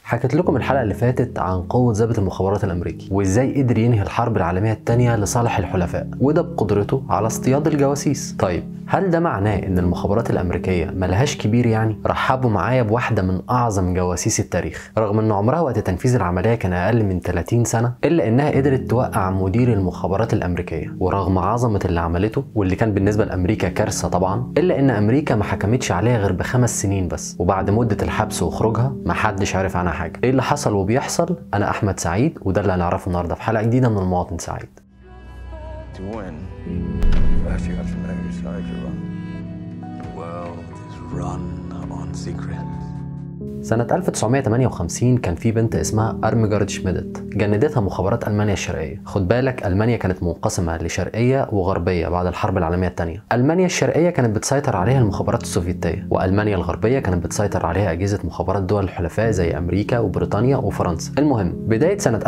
حكيت لكم الحلقه اللي فاتت عن قوه ضابط المخابرات الامريكي وازاي قدر ينهي الحرب العالميه الثانيه لصالح الحلفاء وده بقدرته على اصطياد الجواسيس طيب هل ده معناه ان المخابرات الامريكيه ملهاش كبير يعني رحبوا معايا بواحده من اعظم جواسيس التاريخ رغم ان عمرها وقت تنفيذ العمليه كان اقل من 30 سنه الا انها قدرت توقع مدير المخابرات الامريكيه ورغم عظمه اللي عملته واللي كان بالنسبه لامريكا كارثه طبعا الا ان امريكا ما حكمتش عليها غير بخمس سنين بس وبعد مده الحبس وخروجها ما حدش عارف عنها حاجه ايه اللي حصل وبيحصل انا احمد سعيد وده اللي هنعرفه النهارده في حلقه جديده من المواطن سعيد To win, first you have to know whose side you're on. The world is run on secrets. سنة 1958 كان في بنت اسمها أرمجارد شميدت جندتها مخابرات ألمانيا الشرقية خد بالك ألمانيا كانت منقسمة لشرقية وغربية بعد الحرب العالمية الثانية ألمانيا الشرقية كانت بتسيطر عليها المخابرات السوفيتية وألمانيا الغربية كانت بتسيطر عليها أجهزة مخابرات دول الحلفاء زي أمريكا وبريطانيا وفرنسا المهم بداية سنة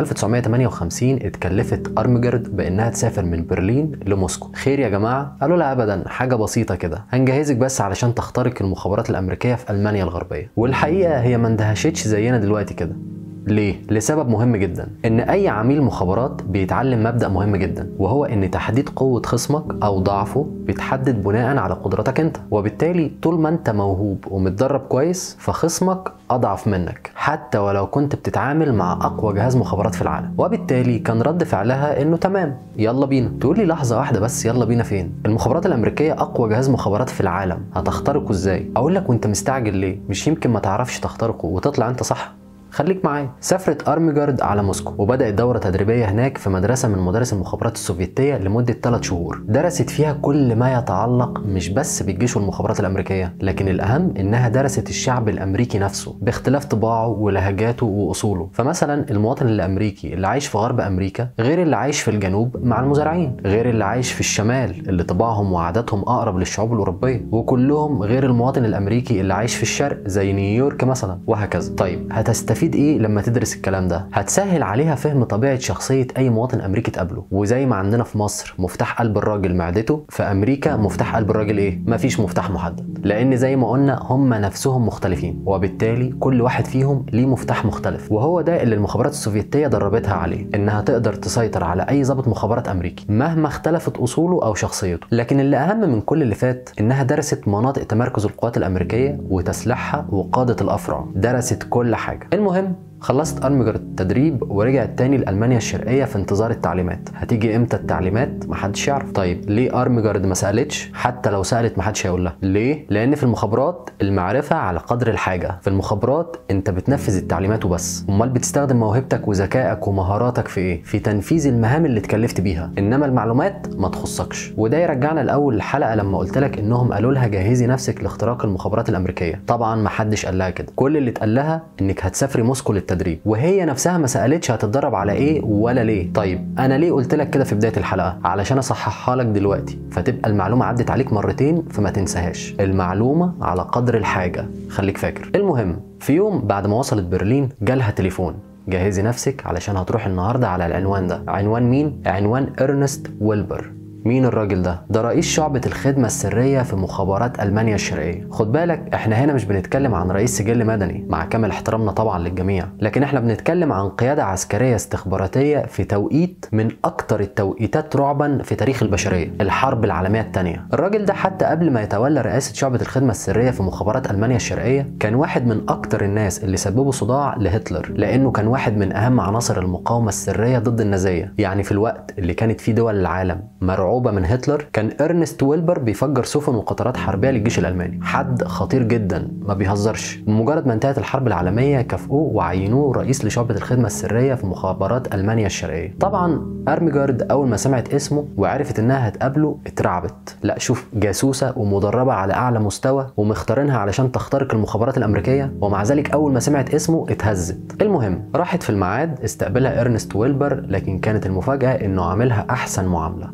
1958 اتكلفت أرمجارد بإنها تسافر من برلين لموسكو خير يا جماعة قالوا لها أبدا حاجة بسيطة كده هنجهزك بس علشان تخترق المخابرات الأمريكية في ألمانيا الغربية والحقيقة هي ما اندهشتش زينا دلوقتي كده ليه؟ لسبب مهم جدا ان اي عميل مخابرات بيتعلم مبدا مهم جدا وهو ان تحديد قوه خصمك او ضعفه بيتحدد بناء على قدراتك انت وبالتالي طول ما انت موهوب ومتدرب كويس فخصمك اضعف منك حتى ولو كنت بتتعامل مع اقوى جهاز مخابرات في العالم وبالتالي كان رد فعلها انه تمام يلا بينا تقول لي لحظه واحده بس يلا بينا فين المخابرات الامريكيه اقوى جهاز مخابرات في العالم هتخترقه ازاي اقول لك وانت مستعجل ليه مش يمكن ما تعرفش تخترقه وتطلع انت صح خليك معايا سافرت ارميجارد على موسكو وبدات دوره تدريبيه هناك في مدرسه من مدارس المخابرات السوفيتيه لمده 3 شهور درست فيها كل ما يتعلق مش بس بالجيش والمخابرات الامريكيه لكن الاهم انها درست الشعب الامريكي نفسه باختلاف طباعه ولهجاته واصوله فمثلا المواطن الامريكي اللي عايش في غرب امريكا غير اللي عايش في الجنوب مع المزارعين غير اللي عايش في الشمال اللي طباعهم وعاداتهم اقرب للشعوب الاوروبيه وكلهم غير المواطن الامريكي اللي عايش في الشرق زي نيويورك مثلا وهكذا طيب هتستفيد هتستفيد ايه لما تدرس الكلام ده هتسهل عليها فهم طبيعه شخصيه اي مواطن امريكي تقابله وزي ما عندنا في مصر مفتاح قلب الراجل معدته في امريكا مفتاح قلب الراجل ايه مفيش مفتاح محدد لان زي ما قلنا هم نفسهم مختلفين وبالتالي كل واحد فيهم ليه مفتاح مختلف وهو ده اللي المخابرات السوفيتيه دربتها عليه انها تقدر تسيطر على اي ضابط مخابرات امريكي مهما اختلفت اصوله او شخصيته لكن اللي اهم من كل اللي فات انها درست مناطق تمركز القوات الامريكيه وتسليحها وقاده الافرع درست كل حاجه المهم خلصت ارمجر التدريب ورجعت تاني لالمانيا الشرقيه في انتظار التعليمات هتيجي امتى التعليمات محدش يعرف طيب ليه ارمجرد ما سالتش حتى لو سالت محدش هيقول لها ليه لان في المخابرات المعرفه على قدر الحاجه في المخابرات انت بتنفذ التعليمات وبس امال بتستخدم موهبتك وذكائك ومهاراتك في ايه في تنفيذ المهام اللي اتكلفت بيها انما المعلومات ما تخصكش وده يرجعنا الاول الحلقه لما قلت لك انهم قالوا لها جهزي نفسك لاختراق المخابرات الامريكيه طبعا ما حدش قال لها كده كل اللي اتقال لها انك هتسافري موسكو للتدريب وهي نفسها ما سالتش هتتدرب على ايه ولا ليه طيب انا ليه قلت لك كده في بدايه الحلقه علشان اصححها لك دلوقتي فتبقى المعلومه عدت عليك مرتين فما تنساهاش المعلومه على قدر الحاجه خليك فاكر المهم في يوم بعد ما وصلت برلين جالها تليفون جهزي نفسك علشان هتروح النهارده على العنوان ده عنوان مين عنوان ارنست ويلبر مين الراجل ده؟ ده رئيس شعبة الخدمة السرية في مخابرات ألمانيا الشرقية. خد بالك احنا هنا مش بنتكلم عن رئيس سجل مدني مع كامل احترامنا طبعا للجميع، لكن احنا بنتكلم عن قيادة عسكرية استخباراتية في توقيت من أكتر التوقيتات رعبا في تاريخ البشرية، الحرب العالمية الثانية. الراجل ده حتى قبل ما يتولى رئاسة شعبة الخدمة السرية في مخابرات ألمانيا الشرقية كان واحد من أكتر الناس اللي سببوا صداع لهتلر، لأنه كان واحد من أهم عناصر المقاومة السرية ضد النازية، يعني في الوقت اللي كانت فيه دول العالم مرعوبة مرعوبه من هتلر كان ارنست ويلبر بيفجر سفن وقطارات حربيه للجيش الالماني حد خطير جدا ما بيهزرش بمجرد ما انتهت الحرب العالميه كافئوه وعينوه رئيس لشعبه الخدمه السريه في مخابرات المانيا الشرقيه طبعا ارميجارد اول ما سمعت اسمه وعرفت انها هتقابله اترعبت لا شوف جاسوسه ومدربه على اعلى مستوى ومختارينها علشان تخترق المخابرات الامريكيه ومع ذلك اول ما سمعت اسمه اتهزت المهم راحت في الميعاد استقبلها ارنست ويلبر لكن كانت المفاجاه انه عاملها احسن معامله وده كان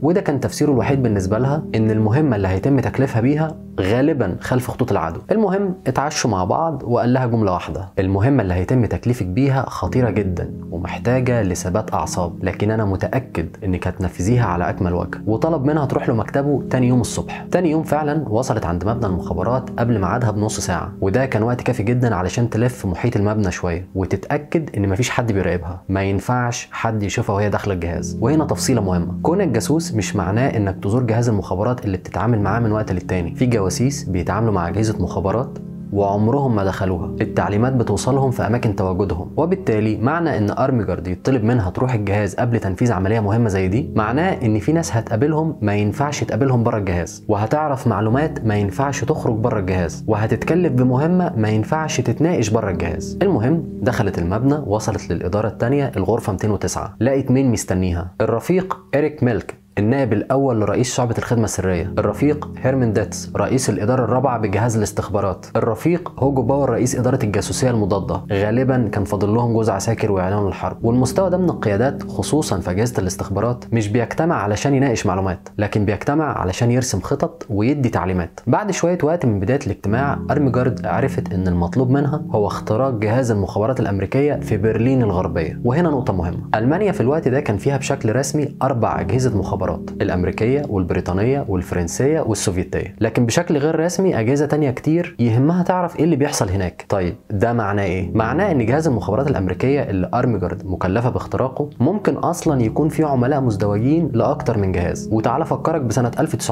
تفسيره الوحيد بالنسبه لها ان المهمه اللي هيتم تكليفها بيها غالبا خلف خطوط العدو المهم اتعشوا مع بعض وقال لها جمله واحده المهمه اللي هيتم تكليفك بيها خطيره جدا ومحتاجه لثبات اعصاب لكن انا متاكد انك هتنفذيها على اكمل وجه وطلب منها تروح له مكتبه تاني يوم الصبح تاني يوم فعلا وصلت عند مبنى المخابرات قبل ميعادها بنص ساعه وده كان وقت كافي جدا علشان تلف محيط المبنى شويه وتتاكد ان مفيش حد بيراقبها ما ينفعش حد يشوفها وهي داخله الجهاز وهنا تفصيله مهمه كونك جاسوس مش معناه انك تزور جهاز المخابرات اللي بتتعامل معاه من وقت للتاني في جواسيس بيتعاملوا مع اجهزه مخابرات وعمرهم ما دخلوها التعليمات بتوصلهم في اماكن تواجدهم وبالتالي معنى ان ارميجارد يطلب منها تروح الجهاز قبل تنفيذ عمليه مهمه زي دي معناه ان في ناس هتقابلهم ما ينفعش تقابلهم بره الجهاز وهتعرف معلومات ما ينفعش تخرج بره الجهاز وهتتكلف بمهمه ما ينفعش تتناقش بره الجهاز المهم دخلت المبنى وصلت للاداره الثانيه الغرفه 209 لقت مين مستنيها الرفيق اريك ميلك النائب الاول لرئيس شعبة الخدمة السرية الرفيق هيرمن ديتس رئيس الإدارة الرابعة بجهاز الاستخبارات الرفيق هوجو باور رئيس إدارة الجاسوسية المضادة غالبا كان فاضل لهم جوز عساكر وإعلان الحرب والمستوى ده من القيادات خصوصا في أجهزة الاستخبارات مش بيجتمع علشان يناقش معلومات لكن بيجتمع علشان يرسم خطط ويدي تعليمات بعد شوية وقت من بداية الاجتماع أرميجارد عرفت إن المطلوب منها هو اختراق جهاز المخابرات الأمريكية في برلين الغربية وهنا نقطة مهمة ألمانيا في الوقت ده كان فيها بشكل رسمي أربع أجهزة مخابرات الأمريكية والبريطانية والفرنسية والسوفيتية لكن بشكل غير رسمي أجهزة تانية كتير يهمها تعرف إيه اللي بيحصل هناك طيب ده معناه إيه؟ معناه إن جهاز المخابرات الأمريكية اللي أرميجارد مكلفة باختراقه ممكن أصلا يكون فيه عملاء مزدوجين لأكتر من جهاز وتعالى أفكرك بسنة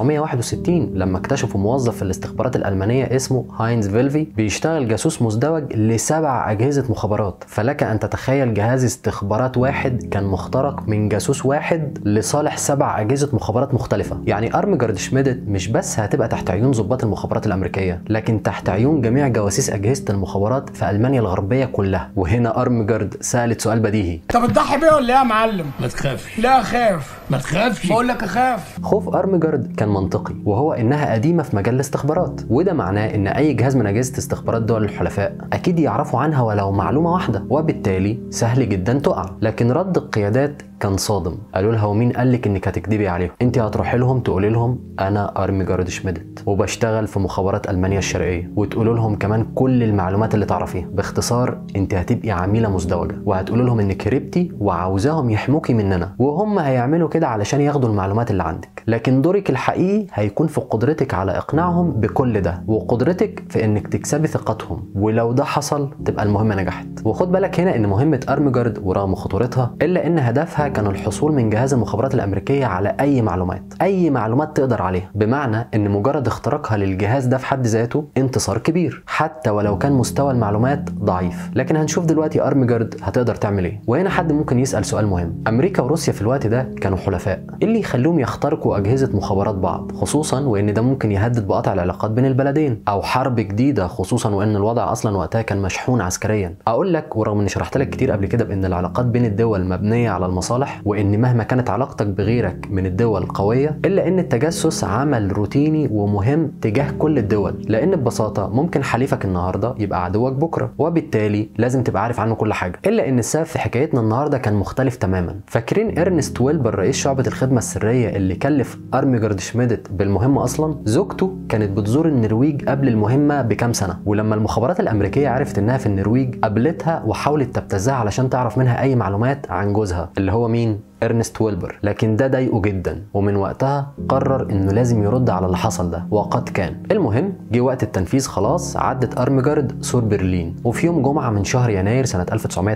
1961 لما اكتشفوا موظف في الاستخبارات الألمانية اسمه هاينز فيلفي بيشتغل جاسوس مزدوج لسبع أجهزة مخابرات فلك أن تتخيل جهاز استخبارات واحد كان مخترق من جاسوس واحد لصالح سبع أجهزة مخابرات مختلفة يعني أرمجارد شميدت مش بس هتبقى تحت عيون ضباط المخابرات الأمريكية لكن تحت عيون جميع جواسيس أجهزة المخابرات في ألمانيا الغربية كلها وهنا أرمجارد سألت سؤال بديهي انت بتضحي بيا ولا ايه يا معلم؟ ما تخافش لا اخاف ما تخافش بقول لك اخاف خوف أرمجارد كان منطقي وهو إنها قديمة في مجال الاستخبارات وده معناه إن أي جهاز من أجهزة استخبارات دول الحلفاء أكيد يعرفوا عنها ولو معلومة واحدة وبالتالي سهل جدا تقع لكن رد القيادات كان صادم قالوا لها ومين قال لك انك هتكدبي عليهم انت هتروحي لهم تقولي لهم انا ارميجارد شميدت وبشتغل في مخابرات المانيا الشرقيه وتقولوا لهم كمان كل المعلومات اللي تعرفيها باختصار انت هتبقي عميله مزدوجه وهتقولوا لهم انك هربتي وعاوزاهم يحموكي مننا وهم هيعملوا كده علشان ياخدوا المعلومات اللي عندك لكن دورك الحقيقي هيكون في قدرتك على اقناعهم بكل ده وقدرتك في انك تكسبي ثقتهم ولو ده حصل تبقى المهمه نجحت وخد بالك هنا ان مهمه ارميجارد ورغم خطورتها الا ان هدفها كان الحصول من جهاز المخابرات الامريكيه على اي معلومات اي معلومات تقدر عليها بمعنى ان مجرد اختراقها للجهاز ده في حد ذاته انتصار كبير حتى ولو كان مستوى المعلومات ضعيف لكن هنشوف دلوقتي ارميجارد هتقدر تعمل ايه وهنا حد ممكن يسال سؤال مهم امريكا وروسيا في الوقت ده كانوا حلفاء ايه اللي يخليهم يخترقوا اجهزه مخابرات بعض خصوصا وان ده ممكن يهدد بقطع العلاقات بين البلدين او حرب جديده خصوصا وان الوضع اصلا وقتها كان مشحون عسكريا اقول لك ورغم اني شرحت لك كتير قبل كده بان العلاقات بين الدول مبنيه على المصالح وان مهما كانت علاقتك بغيرك من الدول قويه الا ان التجسس عمل روتيني ومهم تجاه كل الدول لان ببساطه ممكن حليفك النهارده يبقى عدوك بكره وبالتالي لازم تبقى عارف عنه كل حاجه الا ان السبب في حكايتنا النهارده كان مختلف تماما فاكرين ارنست ويلبر رئيس شعبه الخدمه السريه اللي كلف ارميجارد شميدت بالمهمه اصلا زوجته كانت بتزور النرويج قبل المهمه بكام سنه ولما المخابرات الامريكيه عرفت انها في النرويج قابلتها وحاولت تبتزها علشان تعرف منها اي معلومات عن جوزها اللي هو مين ارنست ويلبر لكن ده ضايقه جدا ومن وقتها قرر انه لازم يرد على اللي حصل ده وقد كان المهم جه وقت التنفيذ خلاص عدت ارميجارد سور برلين وفي يوم جمعه من شهر يناير سنه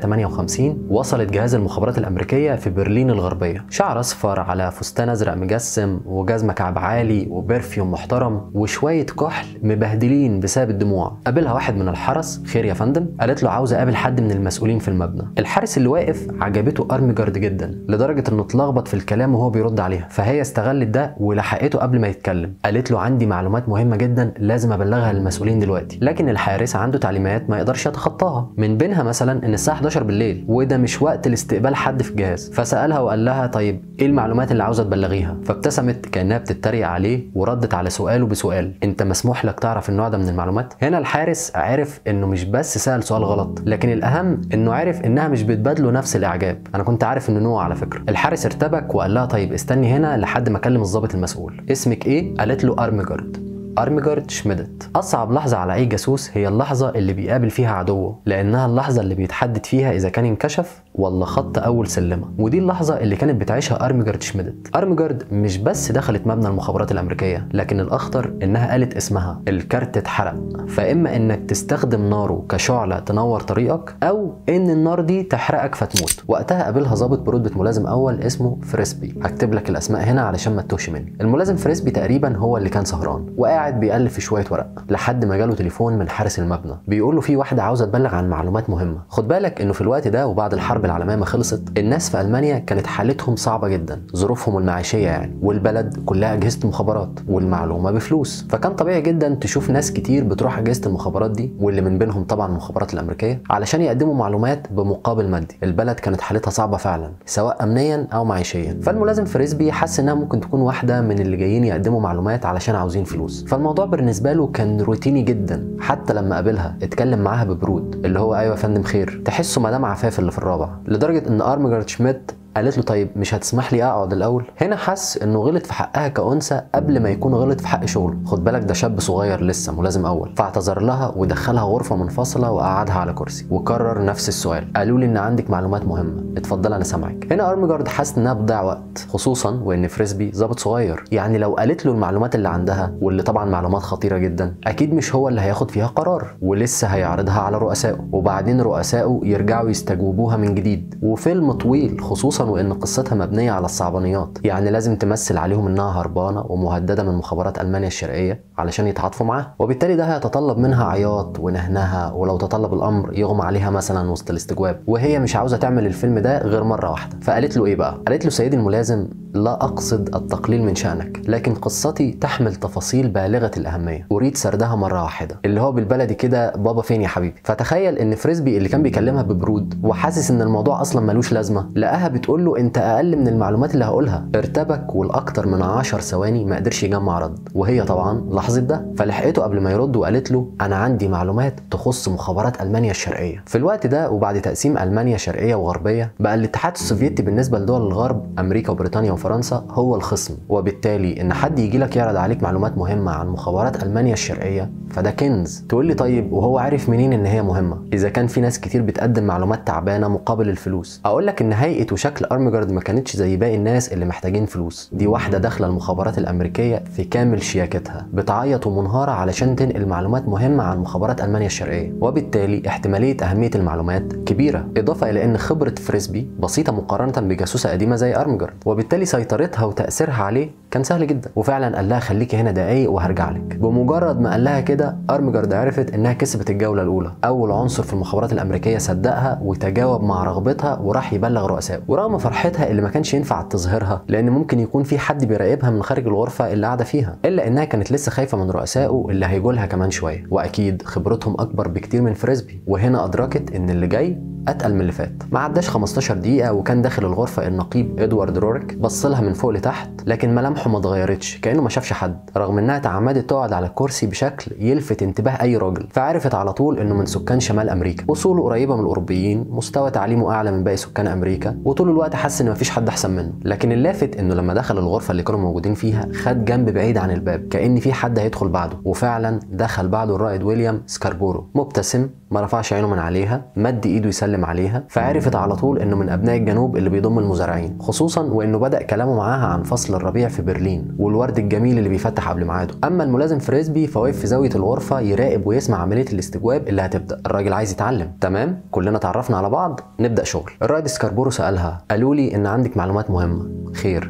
1958 وصلت جهاز المخابرات الامريكيه في برلين الغربيه شعر اصفر على فستان ازرق مجسم وجزمه كعب عالي وبرفيوم محترم وشويه كحل مبهدلين بسبب الدموع قابلها واحد من الحرس خير يا فندم قالت له عاوز اقابل حد من المسؤولين في المبنى الحارس اللي واقف عجبته ارميجارد جدا لدرجه انه اتلخبط في الكلام وهو بيرد عليها فهي استغلت ده ولحقته قبل ما يتكلم قالت له عندي معلومات مهمه جدا لازم ابلغها للمسؤولين دلوقتي لكن الحارس عنده تعليمات ما يقدرش يتخطاها من بينها مثلا ان الساعه 11 بالليل وده مش وقت لاستقبال حد في الجهاز فسالها وقال لها طيب ايه المعلومات اللي عاوزه تبلغيها فابتسمت كانها بتتريق عليه وردت على سؤاله بسؤال انت مسموح لك تعرف النوع ده من المعلومات هنا الحارس عرف انه مش بس سال سؤال غلط لكن الاهم انه عرف انها مش بتبادله نفس الاعجاب انا كنت عارف انه نوع على فكره الحارس ارتبك وقال لها طيب استني هنا لحد ما اكلم الضابط المسؤول اسمك ايه قالت له ارمجارد ارميجارد شميدت اصعب لحظه على اي جاسوس هي اللحظه اللي بيقابل فيها عدوه لانها اللحظه اللي بيتحدد فيها اذا كان انكشف ولا خط اول سلمه ودي اللحظه اللي كانت بتعيشها ارميجارد شميدت ارميجارد مش بس دخلت مبنى المخابرات الامريكيه لكن الاخطر انها قالت اسمها الكارت اتحرق فاما انك تستخدم ناره كشعله تنور طريقك او ان النار دي تحرقك فتموت وقتها قابلها ضابط برتبه ملازم اول اسمه فريسبي هكتب لك الاسماء هنا علشان ما تتوهش مني الملازم فريسبي تقريبا هو اللي كان سهران وقاعد بيقلب في شويه ورق لحد ما جاله تليفون من حارس المبنى بيقول له في واحده عاوزه تبلغ عن معلومات مهمه خد بالك انه في الوقت ده وبعد الحرب العالميه ما خلصت الناس في المانيا كانت حالتهم صعبه جدا ظروفهم المعيشيه يعني والبلد كلها اجهزه مخابرات والمعلومه بفلوس فكان طبيعي جدا تشوف ناس كتير بتروح اجهزه المخابرات دي واللي من بينهم طبعا المخابرات الامريكيه علشان يقدموا معلومات بمقابل مادي البلد كانت حالتها صعبه فعلا سواء امنيا او معيشيا فالملازم فريسبي حس انها ممكن تكون واحده من اللي جايين يقدموا معلومات علشان عاوزين فلوس فالموضوع بالنسبه له كان روتيني جدا حتى لما قابلها اتكلم معاها ببرود اللي هو ايوه يا فندم خير تحسه مدام عفاف اللي في الرابع لدرجه ان ارمجارد شميت قالت له طيب مش هتسمح لي اقعد الاول هنا حس انه غلط في حقها كانثى قبل ما يكون غلط في حق شغله خد بالك ده شاب صغير لسه ملازم اول فاعتذر لها ودخلها غرفه منفصله وقعدها على كرسي وكرر نفس السؤال قالوا لي ان عندك معلومات مهمه اتفضل انا سامعك هنا ارمجارد حس انها بتضيع وقت خصوصا وان فريسبي ظابط صغير يعني لو قالت له المعلومات اللي عندها واللي طبعا معلومات خطيره جدا اكيد مش هو اللي هياخد فيها قرار ولسه هيعرضها على رؤسائه وبعدين رؤسائه يرجعوا يستجوبوها من جديد وفيلم طويل خصوصا وان قصتها مبنيه على الصعبانيات يعني لازم تمثل عليهم انها هربانه ومهدده من مخابرات المانيا الشرقيه علشان يتعاطفوا معاها وبالتالي ده هيتطلب منها عياط ونهنها ولو تطلب الامر يغمى عليها مثلا وسط الاستجواب وهي مش عاوزه تعمل الفيلم ده غير مره واحده فقالت له ايه بقى قالت له سيدي الملازم لا اقصد التقليل من شانك لكن قصتي تحمل تفاصيل بالغه الاهميه اريد سردها مره واحده اللي هو بالبلدي كده بابا فين يا حبيبي فتخيل ان فريسبي اللي كان بيكلمها ببرود وحاسس ان الموضوع اصلا ملوش لازمه لقاها بتقول له انت اقل من المعلومات اللي هقولها ارتبك والاكتر من عشر ثواني ما قدرش يجمع رد وهي طبعا لاحظت ده فلحقته قبل ما يرد وقالت له انا عندي معلومات تخص مخابرات المانيا الشرقيه في الوقت ده وبعد تقسيم المانيا شرقيه وغربيه بقى الاتحاد السوفيتي بالنسبه لدول الغرب امريكا وبريطانيا وفرنسا هو الخصم وبالتالي ان حد يجي لك يعرض عليك معلومات مهمه عن مخابرات المانيا الشرقيه فده كنز تقول لي طيب وهو عارف منين ان هي مهمه اذا كان في ناس كتير بتقدم معلومات تعبانه مقابل الفلوس اقول لك ان هيئه وشكل ارمجارد ما كانتش زي باقي الناس اللي محتاجين فلوس دي واحده داخله المخابرات الامريكيه في كامل شياكتها بتعيط ومنهاره علشان تنقل معلومات مهمه عن مخابرات المانيا الشرقيه وبالتالي احتماليه اهميه المعلومات كبيره اضافه الى ان خبره فريسبي بسيطه مقارنه بجاسوسه قديمه زي ارمجارد وبالتالي سيطرتها وتاثيرها عليه كان سهل جدا وفعلا قال لها خليكي هنا دقايق وهرجع لك بمجرد ما قال لها كده ارمجارد عرفت انها كسبت الجوله الاولى اول عنصر في المخابرات الامريكيه صدقها وتجاوب مع رغبتها وراح يبلغ رؤسائه ورغم فرحتها اللي ما كانش ينفع تظهرها لان ممكن يكون في حد بيراقبها من خارج الغرفه اللي قاعده فيها الا انها كانت لسه خايفه من رؤسائه اللي هيجولها كمان شويه واكيد خبرتهم اكبر بكتير من فريسبي وهنا ادركت ان اللي جاي اتقل من اللي فات ما عداش 15 دقيقه وكان داخل الغرفه النقيب ادوارد رورك بص لها من فوق لتحت لكن ملامحه ما اتغيرتش كانه ما شافش حد رغم انها تعمدت تقعد على الكرسي بشكل يلفت انتباه اي راجل فعرفت على طول انه من سكان شمال امريكا اصوله قريبه من الاوروبيين مستوى تعليمه اعلى من باقي سكان امريكا وطول الوقت حس ان مفيش حد احسن منه لكن اللافت انه لما دخل الغرفه اللي كانوا موجودين فيها خد جنب بعيد عن الباب كان في حد هيدخل بعده وفعلا دخل بعده الرائد ويليام سكاربورو مبتسم ما رفعش عينه من عليها مد ايده يسلم عليها فعرفت على طول انه من ابناء الجنوب اللي بيضم المزارعين خصوصا وانه بدا كلامه معاها عن فصل الربيع في برلين والورد الجميل اللي بيفتح قبل ميعاده اما الملازم فريسبي فواقف في زاويه الغرفه يراقب ويسمع عمليه الاستجواب اللي هتبدا الراجل عايز يتعلم تمام كلنا تعرفنا على بعض نبدا شغل الرائد سكاربورو سالها قالوا لي ان عندك معلومات مهمه خير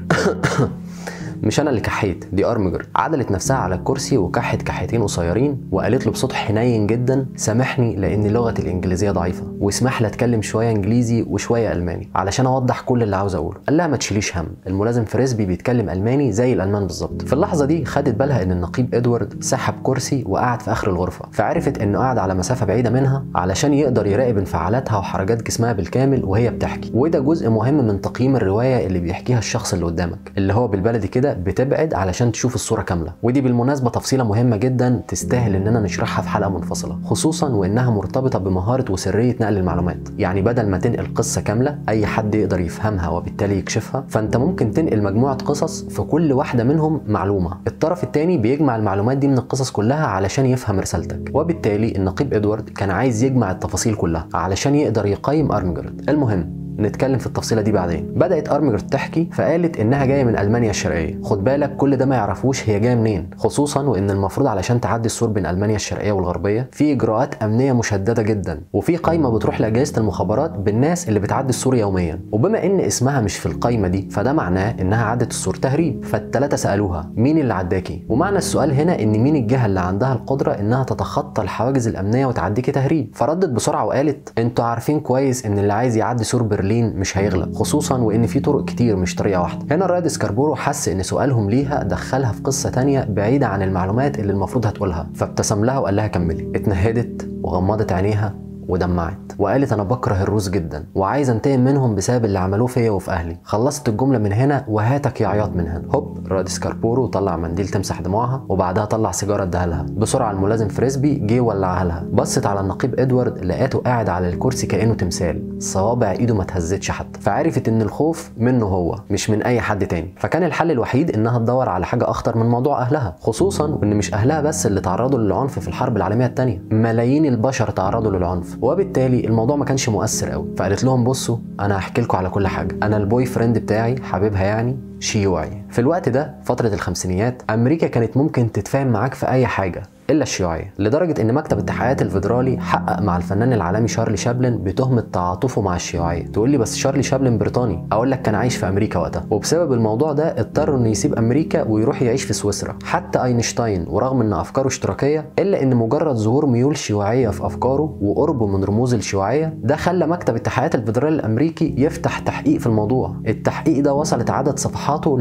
مش انا اللي كحيت دي ارمجر عدلت نفسها على الكرسي وكحت كحتين قصيرين وقالت له بصوت حنين جدا سامحني لان لغتي الانجليزيه ضعيفه واسمح لي اتكلم شويه انجليزي وشويه الماني علشان اوضح كل اللي عاوز اقوله قال لها ما تشيليش هم الملازم فريسبي بيتكلم الماني زي الالمان بالظبط في اللحظه دي خدت بالها ان النقيب ادوارد سحب كرسي وقعد في اخر الغرفه فعرفت انه قاعد على مسافه بعيده منها علشان يقدر يراقب انفعالاتها وحركات جسمها بالكامل وهي بتحكي وده جزء مهم من تقييم الروايه اللي بيحكيها الشخص اللي قدامك اللي هو بالبلدي كده كده بتبعد علشان تشوف الصوره كامله ودي بالمناسبه تفصيله مهمه جدا تستاهل اننا نشرحها في حلقه منفصله خصوصا وانها مرتبطه بمهاره وسريه نقل المعلومات يعني بدل ما تنقل قصه كامله اي حد يقدر يفهمها وبالتالي يكشفها فانت ممكن تنقل مجموعه قصص في كل واحده منهم معلومه الطرف الثاني بيجمع المعلومات دي من القصص كلها علشان يفهم رسالتك وبالتالي النقيب ادوارد كان عايز يجمع التفاصيل كلها علشان يقدر يقيم ارمجرد المهم نتكلم في التفصيله دي بعدين بدات ارمجرد تحكي فقالت انها جايه من المانيا الشرقيه خد بالك كل ده ما يعرفوش هي جايه منين خصوصا وان المفروض علشان تعدي السور بين المانيا الشرقيه والغربيه في اجراءات امنيه مشدده جدا وفي قايمه بتروح لاجهزه المخابرات بالناس اللي بتعدي السور يوميا وبما ان اسمها مش في القايمه دي فده معناه انها عدت السور تهريب فالثلاثه سالوها مين اللي عداكي ومعنى السؤال هنا ان مين الجهه اللي عندها القدره انها تتخطى الحواجز الامنيه وتعديكي تهريب فردت بسرعه وقالت انتوا عارفين كويس ان اللي عايز يعدي سور برلين مش هيغلب خصوصا وان في طرق كتير مش طريقه واحده هنا الرائد سكاربورو حس ان سؤالهم ليها دخلها في قصه تانية بعيده عن المعلومات اللي المفروض هتقولها فابتسم لها وقال لها كملي اتنهدت وغمضت عينيها ودمعت وقالت انا بكره الروس جدا وعايز انتقم منهم بسبب اللي عملوه فيا وفي اهلي خلصت الجمله من هنا وهاتك يا عياط من هنا هوب راد سكاربورو طلع منديل تمسح دموعها وبعدها طلع سيجاره اداها لها بسرعه الملازم فريسبي جه ولعها لها بصت على النقيب ادوارد لقاته قاعد على الكرسي كانه تمثال صوابع ايده ما اتهزتش حتى فعرفت ان الخوف منه هو مش من اي حد تاني فكان الحل الوحيد انها تدور على حاجه اخطر من موضوع اهلها خصوصا وان مش اهلها بس اللي تعرضوا للعنف في الحرب العالميه الثانيه ملايين البشر تعرضوا للعنف وبالتالي الموضوع ما كانش مؤثر قوي فقالت لهم بصوا انا هحكي لكم على كل حاجه انا البوي فريند بتاعي حبيبها يعني شيوعي في الوقت ده فتره الخمسينيات امريكا كانت ممكن تتفاهم معاك في اي حاجه الا الشيوعيه لدرجه ان مكتب التحقيقات الفيدرالي حقق مع الفنان العالمي شارلي شابلن بتهمه تعاطفه مع الشيوعيه تقول لي بس شارلي شابلن بريطاني اقول لك كان عايش في امريكا وقتها وبسبب الموضوع ده اضطر انه يسيب امريكا ويروح يعيش في سويسرا حتى اينشتاين ورغم ان افكاره اشتراكيه الا ان مجرد ظهور ميول شيوعيه في افكاره وقربه من رموز الشيوعيه ده خلى مكتب التحقيقات الفيدرالي الامريكي يفتح تحقيق في الموضوع التحقيق ده وصلت عدد صفحاته ل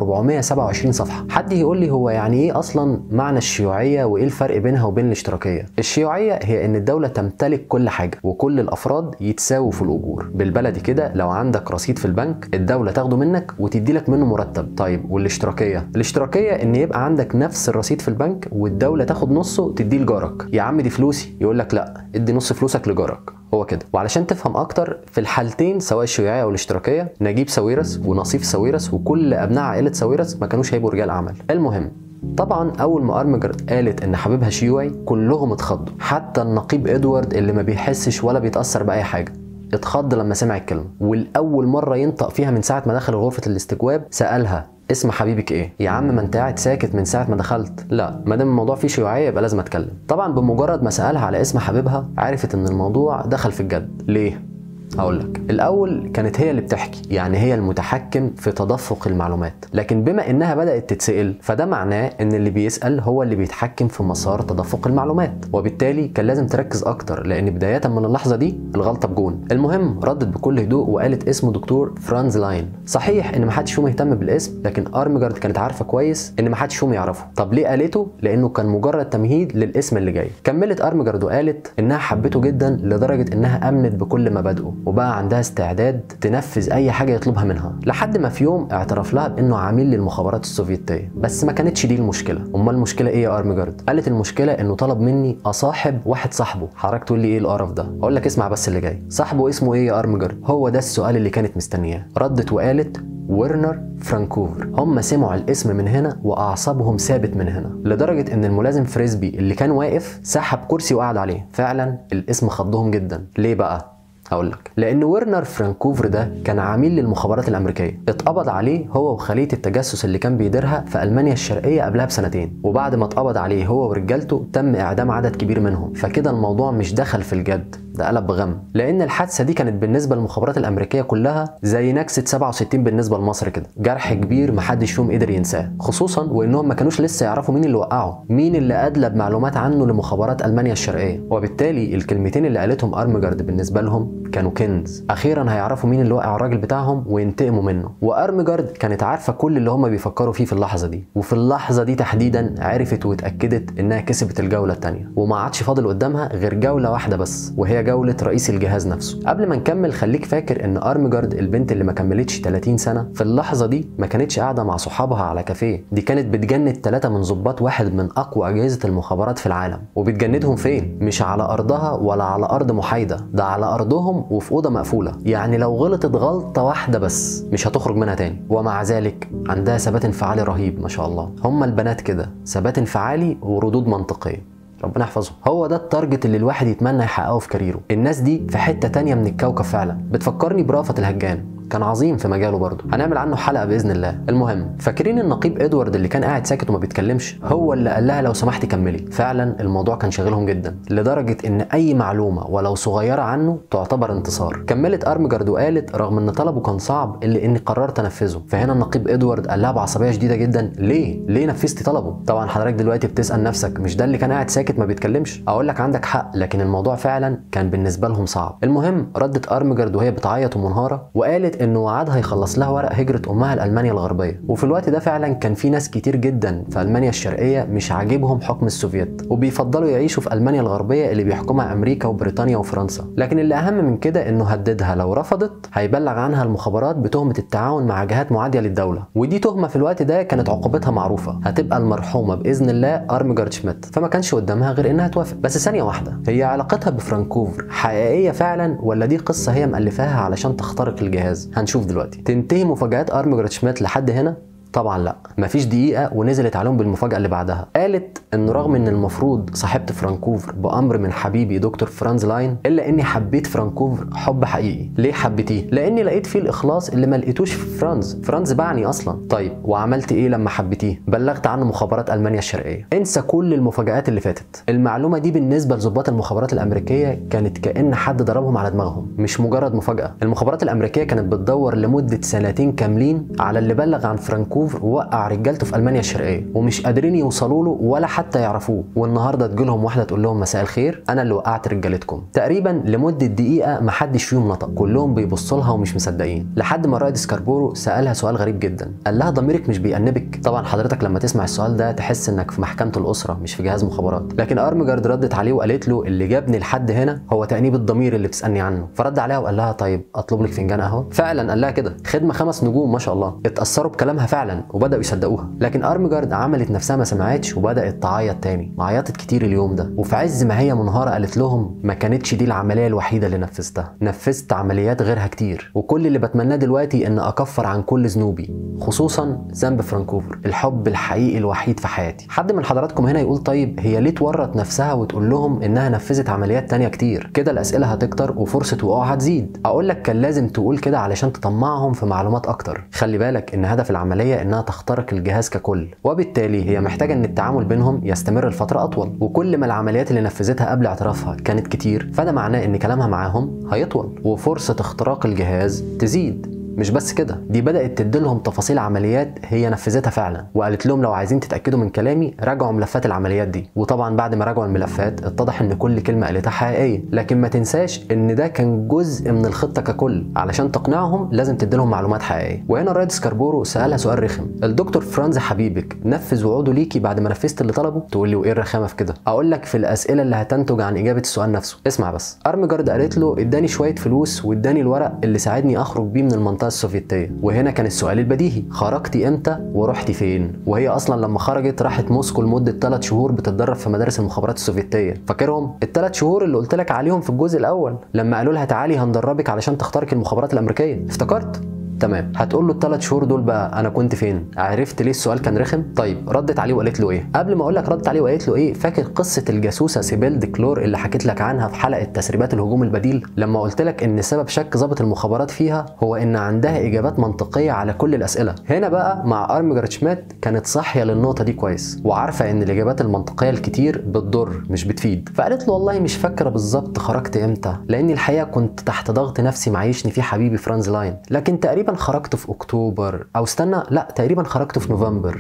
1427 صفحه حد يقول لي هو يعني ايه اصلا معنى الشيوعيه وايه الفرق بينها وبين الاشتراكيه الشيوعيه هي ان الدوله تمتلك كل حاجه وكل الافراد يتساووا في الاجور بالبلدي كده لو عندك رصيد في البنك الدوله تاخده منك وتدي لك منه مرتب طيب والاشتراكيه الاشتراكيه ان يبقى عندك نفس الرصيد في البنك والدوله تاخد نصه تديه لجارك يا عم دي فلوسي يقول لك لا ادي نص فلوسك لجارك هو كده وعلشان تفهم اكتر في الحالتين سواء الشيوعيه او الاشتراكيه نجيب ساويرس ونصيف ساويرس وكل ابناء عائله ساويرس ما كانوش هيبقوا رجال اعمال المهم طبعا اول ما ارمجرد قالت ان حبيبها شيوعي كلهم اتخضوا حتى النقيب ادوارد اللي ما بيحسش ولا بيتاثر باي حاجه اتخض لما سمع الكلمه والاول مره ينطق فيها من ساعه ما دخل غرفه الاستجواب سالها اسم حبيبك ايه؟ يا عم ما انت قاعد ساكت من ساعه ما دخلت، لا ما دام الموضوع فيه شيوعيه يبقى لازم اتكلم. طبعا بمجرد ما سالها على اسم حبيبها عرفت ان الموضوع دخل في الجد، ليه؟ هقول لك الاول كانت هي اللي بتحكي يعني هي المتحكم في تدفق المعلومات لكن بما انها بدات تتسال فده معناه ان اللي بيسال هو اللي بيتحكم في مسار تدفق المعلومات وبالتالي كان لازم تركز اكتر لان بدايه من اللحظه دي الغلطه بجون المهم ردت بكل هدوء وقالت اسمه دكتور فرانز لاين صحيح ان محدش فيهم يهتم بالاسم لكن ارمجارد كانت عارفه كويس ان محدش فيهم يعرفه طب ليه قالته لانه كان مجرد تمهيد للاسم اللي جاي كملت ارمجارد وقالت انها حبته جدا لدرجه انها امنت بكل مبادئه وبقى عندها استعداد تنفذ اي حاجه يطلبها منها لحد ما في يوم اعترف لها بانه عميل للمخابرات السوفيتيه بس ما كانتش دي المشكله امال المشكله ايه يا ارمجارد قالت المشكله انه طلب مني اصاحب واحد صاحبه حضرتك تقول لي ايه القرف ده اقول لك اسمع بس اللي جاي صاحبه اسمه ايه يا ارمجارد هو ده السؤال اللي كانت مستنياه ردت وقالت ورنر فرانكوفر هم سمعوا الاسم من هنا واعصابهم ثابت من هنا لدرجه ان الملازم فريسبي اللي كان واقف سحب كرسي وقعد عليه فعلا الاسم خضهم جدا ليه بقى هقول لك لان ورنر فرانكوفر ده كان عميل للمخابرات الامريكيه اتقبض عليه هو وخليه التجسس اللي كان بيديرها في المانيا الشرقيه قبلها بسنتين وبعد ما اتقبض عليه هو ورجالته تم اعدام عدد كبير منهم فكده الموضوع مش دخل في الجد ده قلب بغم لان الحادثه دي كانت بالنسبه للمخابرات الامريكيه كلها زي نكسه 67 بالنسبه لمصر كده جرح كبير محدش فيهم قدر ينساه خصوصا وانهم ما كانوش لسه يعرفوا مين اللي وقعه مين اللي ادلى بمعلومات عنه لمخابرات المانيا الشرقيه وبالتالي الكلمتين اللي قالتهم ارمجارد بالنسبه لهم كانوا كنز اخيرا هيعرفوا مين اللي وقع الراجل بتاعهم وينتقموا منه وارمجارد كانت عارفه كل اللي هم بيفكروا فيه في اللحظه دي وفي اللحظه دي تحديدا عرفت واتاكدت انها كسبت الجوله الثانيه وما عادش فاضل قدامها غير جوله واحده بس وهي جوله رئيس الجهاز نفسه قبل ما نكمل خليك فاكر ان ارمجارد البنت اللي ما كملتش 30 سنه في اللحظه دي ما كانتش قاعده مع صحابها على كافيه دي كانت بتجند ثلاثه من ضباط واحد من اقوى اجهزه المخابرات في العالم وبتجندهم فين مش على ارضها ولا على ارض محايده ده على ارضهم وفي اوضه مقفوله يعني لو غلطت غلطه واحده بس مش هتخرج منها تاني ومع ذلك عندها ثبات انفعالي رهيب ما شاء الله هم البنات كده ثبات انفعالي وردود منطقيه ربنا يحفظهم هو ده التارجت اللي الواحد يتمنى يحققه في كاريره الناس دي في حته تانية من الكوكب فعلا بتفكرني برأفت الهجان كان عظيم في مجاله برضه هنعمل عنه حلقه باذن الله المهم فاكرين النقيب ادوارد اللي كان قاعد ساكت وما بيتكلمش هو اللي قال لها لو سمحتي كملي فعلا الموضوع كان شاغلهم جدا لدرجه ان اي معلومه ولو صغيره عنه تعتبر انتصار كملت ارمجارد وقالت رغم ان طلبه كان صعب الا اني قررت انفذه فهنا النقيب ادوارد قال لها بعصبيه شديده جدا ليه ليه نفذتي طلبه طبعا حضرتك دلوقتي بتسال نفسك مش ده اللي كان قاعد ساكت ما بيتكلمش اقول لك عندك حق لكن الموضوع فعلا كان بالنسبه لهم صعب المهم ردت ارمجارد وهي بتعيط ومنهاره وقالت انه وعدها يخلص لها ورق هجره امها لالمانيا الغربيه وفي الوقت ده فعلا كان في ناس كتير جدا في المانيا الشرقيه مش عاجبهم حكم السوفيت وبيفضلوا يعيشوا في المانيا الغربيه اللي بيحكمها امريكا وبريطانيا وفرنسا لكن اللي اهم من كده انه هددها لو رفضت هيبلغ عنها المخابرات بتهمه التعاون مع جهات معاديه للدوله ودي تهمه في الوقت ده كانت عقوبتها معروفه هتبقى المرحومه باذن الله ارمجارد شميت فما كانش قدامها غير انها توافق بس ثانيه واحده هي علاقتها بفرانكوفر حقيقيه فعلا ولا دي قصه هي مالفاها علشان تخترق الجهاز هنشوف دلوقتي تنتهي مفاجات ارمجارد شميت لحد هنا طبعا لا مفيش دقيقة ونزلت عليهم بالمفاجأة اللي بعدها قالت ان رغم ان المفروض صاحبت فرانكوفر بأمر من حبيبي دكتور فرانز لاين الا اني حبيت فرانكوفر حب حقيقي ليه حبيتيه لاني لقيت فيه الاخلاص اللي ما لقيتوش في فرانز فرانز باعني اصلا طيب وعملت ايه لما حبيتيه بلغت عنه مخابرات المانيا الشرقية انسى كل المفاجآت اللي فاتت المعلومة دي بالنسبة لضباط المخابرات الامريكية كانت كأن حد ضربهم على دماغهم مش مجرد مفاجأة المخابرات الامريكية كانت بتدور لمدة سنتين كاملين على اللي بلغ عن فرانكوفر فانكوفر ووقع رجالته في المانيا الشرقيه ومش قادرين يوصلوا له ولا حتى يعرفوه والنهارده تجيلهم واحده تقول لهم مساء الخير انا اللي وقعت رجالتكم تقريبا لمده دقيقه ما حدش فيهم نطق كلهم بيبصوا لها ومش مصدقين لحد ما رائد سكاربورو سالها سؤال غريب جدا قال لها ضميرك مش بيأنبك طبعا حضرتك لما تسمع السؤال ده تحس انك في محكمه الاسره مش في جهاز مخابرات لكن ارمجارد ردت عليه وقالت له اللي جابني لحد هنا هو تأنيب الضمير اللي بتسالني عنه فرد عليها وقال لها طيب اطلب لك فنجان قهوه فعلا قال لها كده خدمه خمس نجوم ما شاء الله اتاثروا بكلامها فعلا وبداوا يصدقوها لكن ارمجارد عملت نفسها ما سمعتش وبدات تعيط تاني وعيطت كتير اليوم ده وفي عز ما هي منهاره قالت لهم ما كانتش دي العمليه الوحيده اللي نفذتها نفذت عمليات غيرها كتير وكل اللي بتمناه دلوقتي ان اكفر عن كل ذنوبي خصوصا ذنب فرانكوفر الحب الحقيقي الوحيد في حياتي حد من حضراتكم هنا يقول طيب هي ليه تورط نفسها وتقول لهم انها نفذت عمليات تانية كتير كده الاسئله هتكتر وفرصه وقوعها هتزيد اقول لك كان لازم تقول كده علشان تطمعهم في معلومات اكتر خلي بالك ان هدف العمليه انها تخترق الجهاز ككل وبالتالي هي محتاجه ان التعامل بينهم يستمر لفتره اطول وكل ما العمليات اللي نفذتها قبل اعترافها كانت كتير فده معناه ان كلامها معاهم هيطول وفرصه اختراق الجهاز تزيد مش بس كده دي بدات تديلهم تفاصيل عمليات هي نفذتها فعلا وقالت لهم لو عايزين تتاكدوا من كلامي راجعوا ملفات العمليات دي وطبعا بعد ما راجعوا الملفات اتضح ان كل كلمه قالتها حقيقيه لكن ما تنساش ان ده كان جزء من الخطه ككل علشان تقنعهم لازم تديلهم معلومات حقيقيه وهنا الرائد سكاربورو سالها سؤال رخم الدكتور فرانز حبيبك نفذ وعوده ليكي بعد ما نفذت اللي طلبه تقول لي وايه الرخامه في كده اقول لك في الاسئله اللي هتنتج عن اجابه السؤال نفسه اسمع بس ارمجارد قالت له اداني شويه فلوس واداني الورق اللي ساعدني اخرج بيه من المنطقه السوفيتيه وهنا كان السؤال البديهي خرجتي امتى ورحتي فين وهي اصلا لما خرجت راحت موسكو لمده 3 شهور بتتدرب في مدارس المخابرات السوفيتيه فاكرهم الثلاث شهور اللي قلت لك عليهم في الجزء الاول لما قالوا لها تعالي هندربك علشان تخترقي المخابرات الامريكيه افتكرت تمام هتقول له الثلاث شهور دول بقى انا كنت فين عرفت ليه السؤال كان رخم طيب ردت عليه وقالت له ايه قبل ما اقول لك ردت عليه وقالت له ايه فاكر قصه الجاسوسه سيبيل ديكلور اللي حكيت لك عنها في حلقه تسريبات الهجوم البديل لما قلت لك ان سبب شك ضابط المخابرات فيها هو ان عندها اجابات منطقيه على كل الاسئله هنا بقى مع ارمجر شميت كانت صاحيه للنقطه دي كويس وعارفه ان الاجابات المنطقيه الكتير بتضر مش بتفيد فقالت له والله مش فاكره بالظبط خرجت امتى لاني الحقيقه كنت تحت ضغط نفسي معيشني فيه حبيبي فرانز لاين لكن تقريبا خرجت في اكتوبر او استنى لا تقريبا خرجت في نوفمبر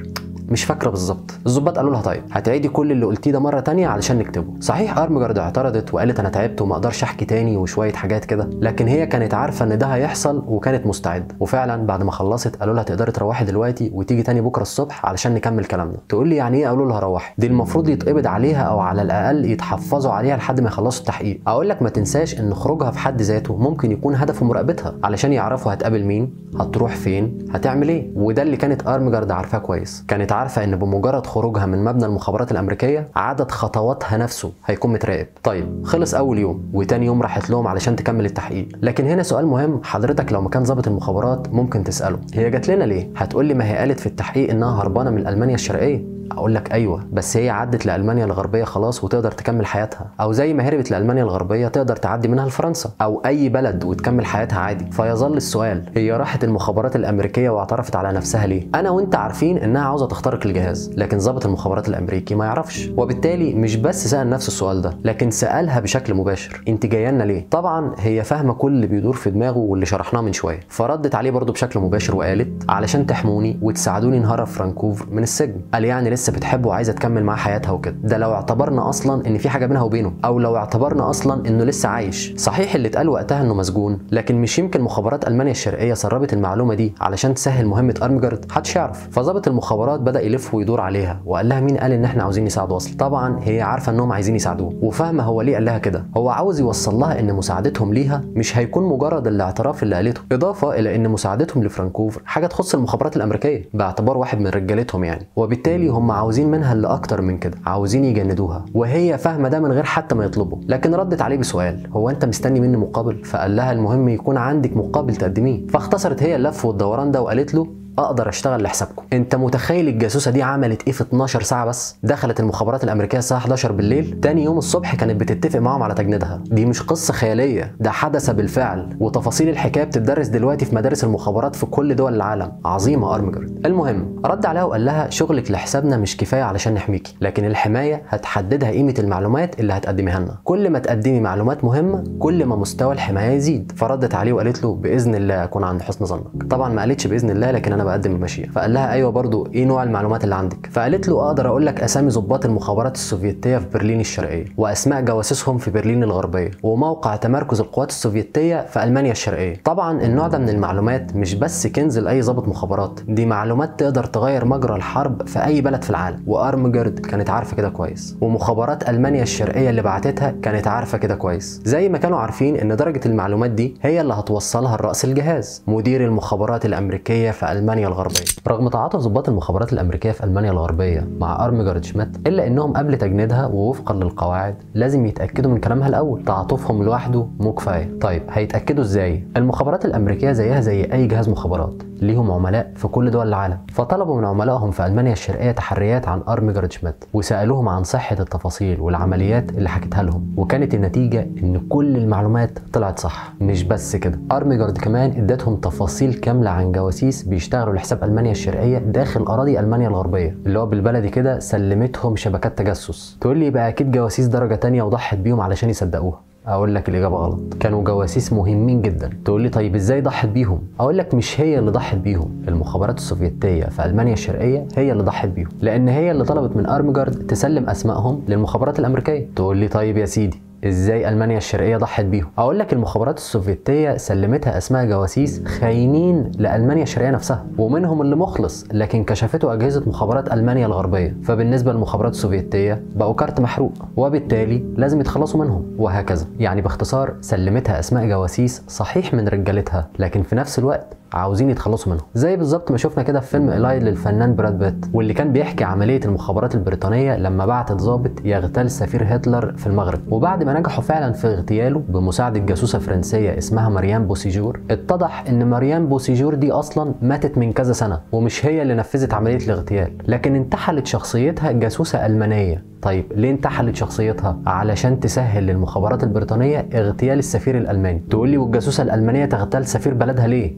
مش فاكره بالظبط الظباط قالوا لها طيب هتعيدي كل اللي قلتيه ده مره تانية علشان نكتبه صحيح ارمجرد اعترضت وقالت انا تعبت وما اقدرش احكي تاني وشويه حاجات كده لكن هي كانت عارفه ان ده هيحصل وكانت مستعده وفعلا بعد ما خلصت قالوا لها تقدري تروحي دلوقتي وتيجي تاني بكره الصبح علشان نكمل كلامنا تقول لي يعني ايه قالوا لها روحي دي المفروض يتقبض عليها او على الاقل يتحفظوا عليها لحد ما يخلصوا التحقيق اقول لك ما تنساش ان خروجها في حد ذاته ممكن يكون هدفه مراقبتها علشان يعرفوا هتقابل مين هتروح فين هتعمل ايه وده اللي كانت ارمجرد عارفاه كويس كانت عارفه ان بمجرد خروجها من مبنى المخابرات الامريكيه عدد خطواتها نفسه هيكون متراقب طيب خلص اول يوم وتاني يوم راحت لهم علشان تكمل التحقيق لكن هنا سؤال مهم حضرتك لو مكان ضابط المخابرات ممكن تساله هي جات لنا ليه هتقول لي ما هي قالت في التحقيق انها هربانه من المانيا الشرقيه اقول لك ايوه بس هي عدت لالمانيا الغربيه خلاص وتقدر تكمل حياتها او زي ما هربت لالمانيا الغربيه تقدر تعدي منها لفرنسا او اي بلد وتكمل حياتها عادي فيظل السؤال هي راحت المخابرات الامريكيه واعترفت على نفسها ليه انا وانت عارفين انها عاوزه تخترق الجهاز لكن ضابط المخابرات الامريكي ما يعرفش وبالتالي مش بس سال نفس السؤال ده لكن سالها بشكل مباشر انت جايه لنا ليه طبعا هي فاهمه كل اللي بيدور في دماغه واللي شرحناه من شويه فردت عليه برضه بشكل مباشر وقالت علشان تحموني وتساعدوني نهرب فرانكوفر من السجن قال يعني لسه بتحبه وعايزه تكمل معاه حياتها وكده ده لو اعتبرنا اصلا ان في حاجه بينها وبينه او لو اعتبرنا اصلا انه لسه عايش صحيح اللي اتقال وقتها انه مسجون لكن مش يمكن مخابرات المانيا الشرقيه سربت المعلومه دي علشان تسهل مهمه ارمجرد محدش يعرف فظابط المخابرات بدا يلف ويدور عليها وقال لها مين قال ان احنا عاوزين نساعده اصلا طبعا هي عارفه انهم عايزين يساعدوه وفاهمه هو ليه قال لها كده هو عاوز يوصل لها ان مساعدتهم ليها مش هيكون مجرد الاعتراف اللي قالته اضافه الى ان مساعدتهم لفرانكوفر حاجه تخص المخابرات الامريكيه باعتبار واحد من رجالتهم يعني وبالتالي هم عاوزين منها اللي اكتر من كده عاوزين يجندوها وهي فاهمه ده من غير حتى ما يطلبوا لكن ردت عليه بسؤال هو انت مستني مني مقابل فقال لها المهم يكون عندك مقابل تقدميه فاختصرت هي اللف والدوران ده وقالت له اقدر اشتغل لحسابكم انت متخيل الجاسوسه دي عملت ايه في 12 ساعه بس دخلت المخابرات الامريكيه الساعه 11 بالليل تاني يوم الصبح كانت بتتفق معاهم على تجنيدها دي مش قصه خياليه ده حدث بالفعل وتفاصيل الحكايه بتدرس دلوقتي في مدارس المخابرات في كل دول العالم عظيمه ارمجرد المهم رد عليها وقال لها شغلك لحسابنا مش كفايه علشان نحميكي لكن الحمايه هتحددها قيمه المعلومات اللي هتقدميها لنا كل ما تقدمي معلومات مهمه كل ما مستوى الحمايه يزيد فردت عليه وقالت له باذن الله اكون عند حسن ظنك طبعا ما قالتش باذن الله لكن انا بقدم المشيئه فقال لها ايوه برضو ايه نوع المعلومات اللي عندك فقالت له اقدر اقول لك اسامي ضباط المخابرات السوفيتيه في برلين الشرقيه واسماء جواسيسهم في برلين الغربيه وموقع تمركز القوات السوفيتيه في المانيا الشرقيه طبعا النوع ده من المعلومات مش بس كنز لاي ضابط مخابرات دي معلومات تقدر تغير مجرى الحرب في اي بلد في العالم وارمجرد كانت عارفه كده كويس ومخابرات المانيا الشرقيه اللي بعتتها كانت عارفه كده كويس زي ما كانوا عارفين ان درجه المعلومات دي هي اللي هتوصلها لراس الجهاز مدير المخابرات الامريكيه في المانيا الغربيه رغم تعاطف ضباط المخابرات الامريكيه في المانيا الغربيه مع ارمجرد شميت الا انهم قبل تجنيدها ووفقا للقواعد لازم يتاكدوا من كلامها الاول تعاطفهم لوحده مو كفايه طيب هيتاكدوا ازاي المخابرات الامريكيه زيها زي اي جهاز مخابرات ليهم عملاء في كل دول العالم فطلبوا من عملائهم في المانيا الشرقيه تحريات عن ارمجرد شميت وسالوهم عن صحه التفاصيل والعمليات اللي حكتها لهم وكانت النتيجه ان كل المعلومات طلعت صح مش بس كده ارمجرد كمان ادتهم تفاصيل كامله عن جواسيس بيشتغلوا لحساب المانيا الشرقيه داخل اراضي المانيا الغربيه اللي هو بالبلدي كده سلمتهم شبكات تجسس تقول لي بقى اكيد جواسيس درجه تانية وضحت بيهم علشان يصدقوها اقول لك الاجابه غلط كانوا جواسيس مهمين جدا تقول لي طيب ازاي ضحت بيهم اقول لك مش هي اللي ضحت بيهم المخابرات السوفيتيه في المانيا الشرقيه هي اللي ضحت بيهم لان هي اللي طلبت من ارمجارد تسلم اسمائهم للمخابرات الامريكيه تقول لي طيب يا سيدي ازاي المانيا الشرقيه ضحت بيهم اقول لك المخابرات السوفيتيه سلمتها اسماء جواسيس خاينين لالمانيا الشرقيه نفسها ومنهم اللي مخلص لكن كشفته اجهزه مخابرات المانيا الغربيه فبالنسبه للمخابرات السوفيتيه بقوا كارت محروق وبالتالي لازم يتخلصوا منهم وهكذا يعني باختصار سلمتها اسماء جواسيس صحيح من رجالتها لكن في نفس الوقت عاوزين يتخلصوا منهم زي بالظبط ما شفنا كده في فيلم الاي للفنان براد بيت واللي كان بيحكي عمليه المخابرات البريطانيه لما بعتت ضابط يغتال سفير هتلر في المغرب وبعد ما نجحوا فعلا في اغتياله بمساعده جاسوسه فرنسيه اسمها مريم بوسيجور اتضح ان مريم بوسيجور دي اصلا ماتت من كذا سنه ومش هي اللي نفذت عمليه الاغتيال لكن انتحلت شخصيتها جاسوسه المانيه طيب ليه انتحلت شخصيتها علشان تسهل للمخابرات البريطانيه اغتيال السفير الالماني تقول لي والجاسوسه الالمانيه تغتال سفير بلدها ليه اقول لك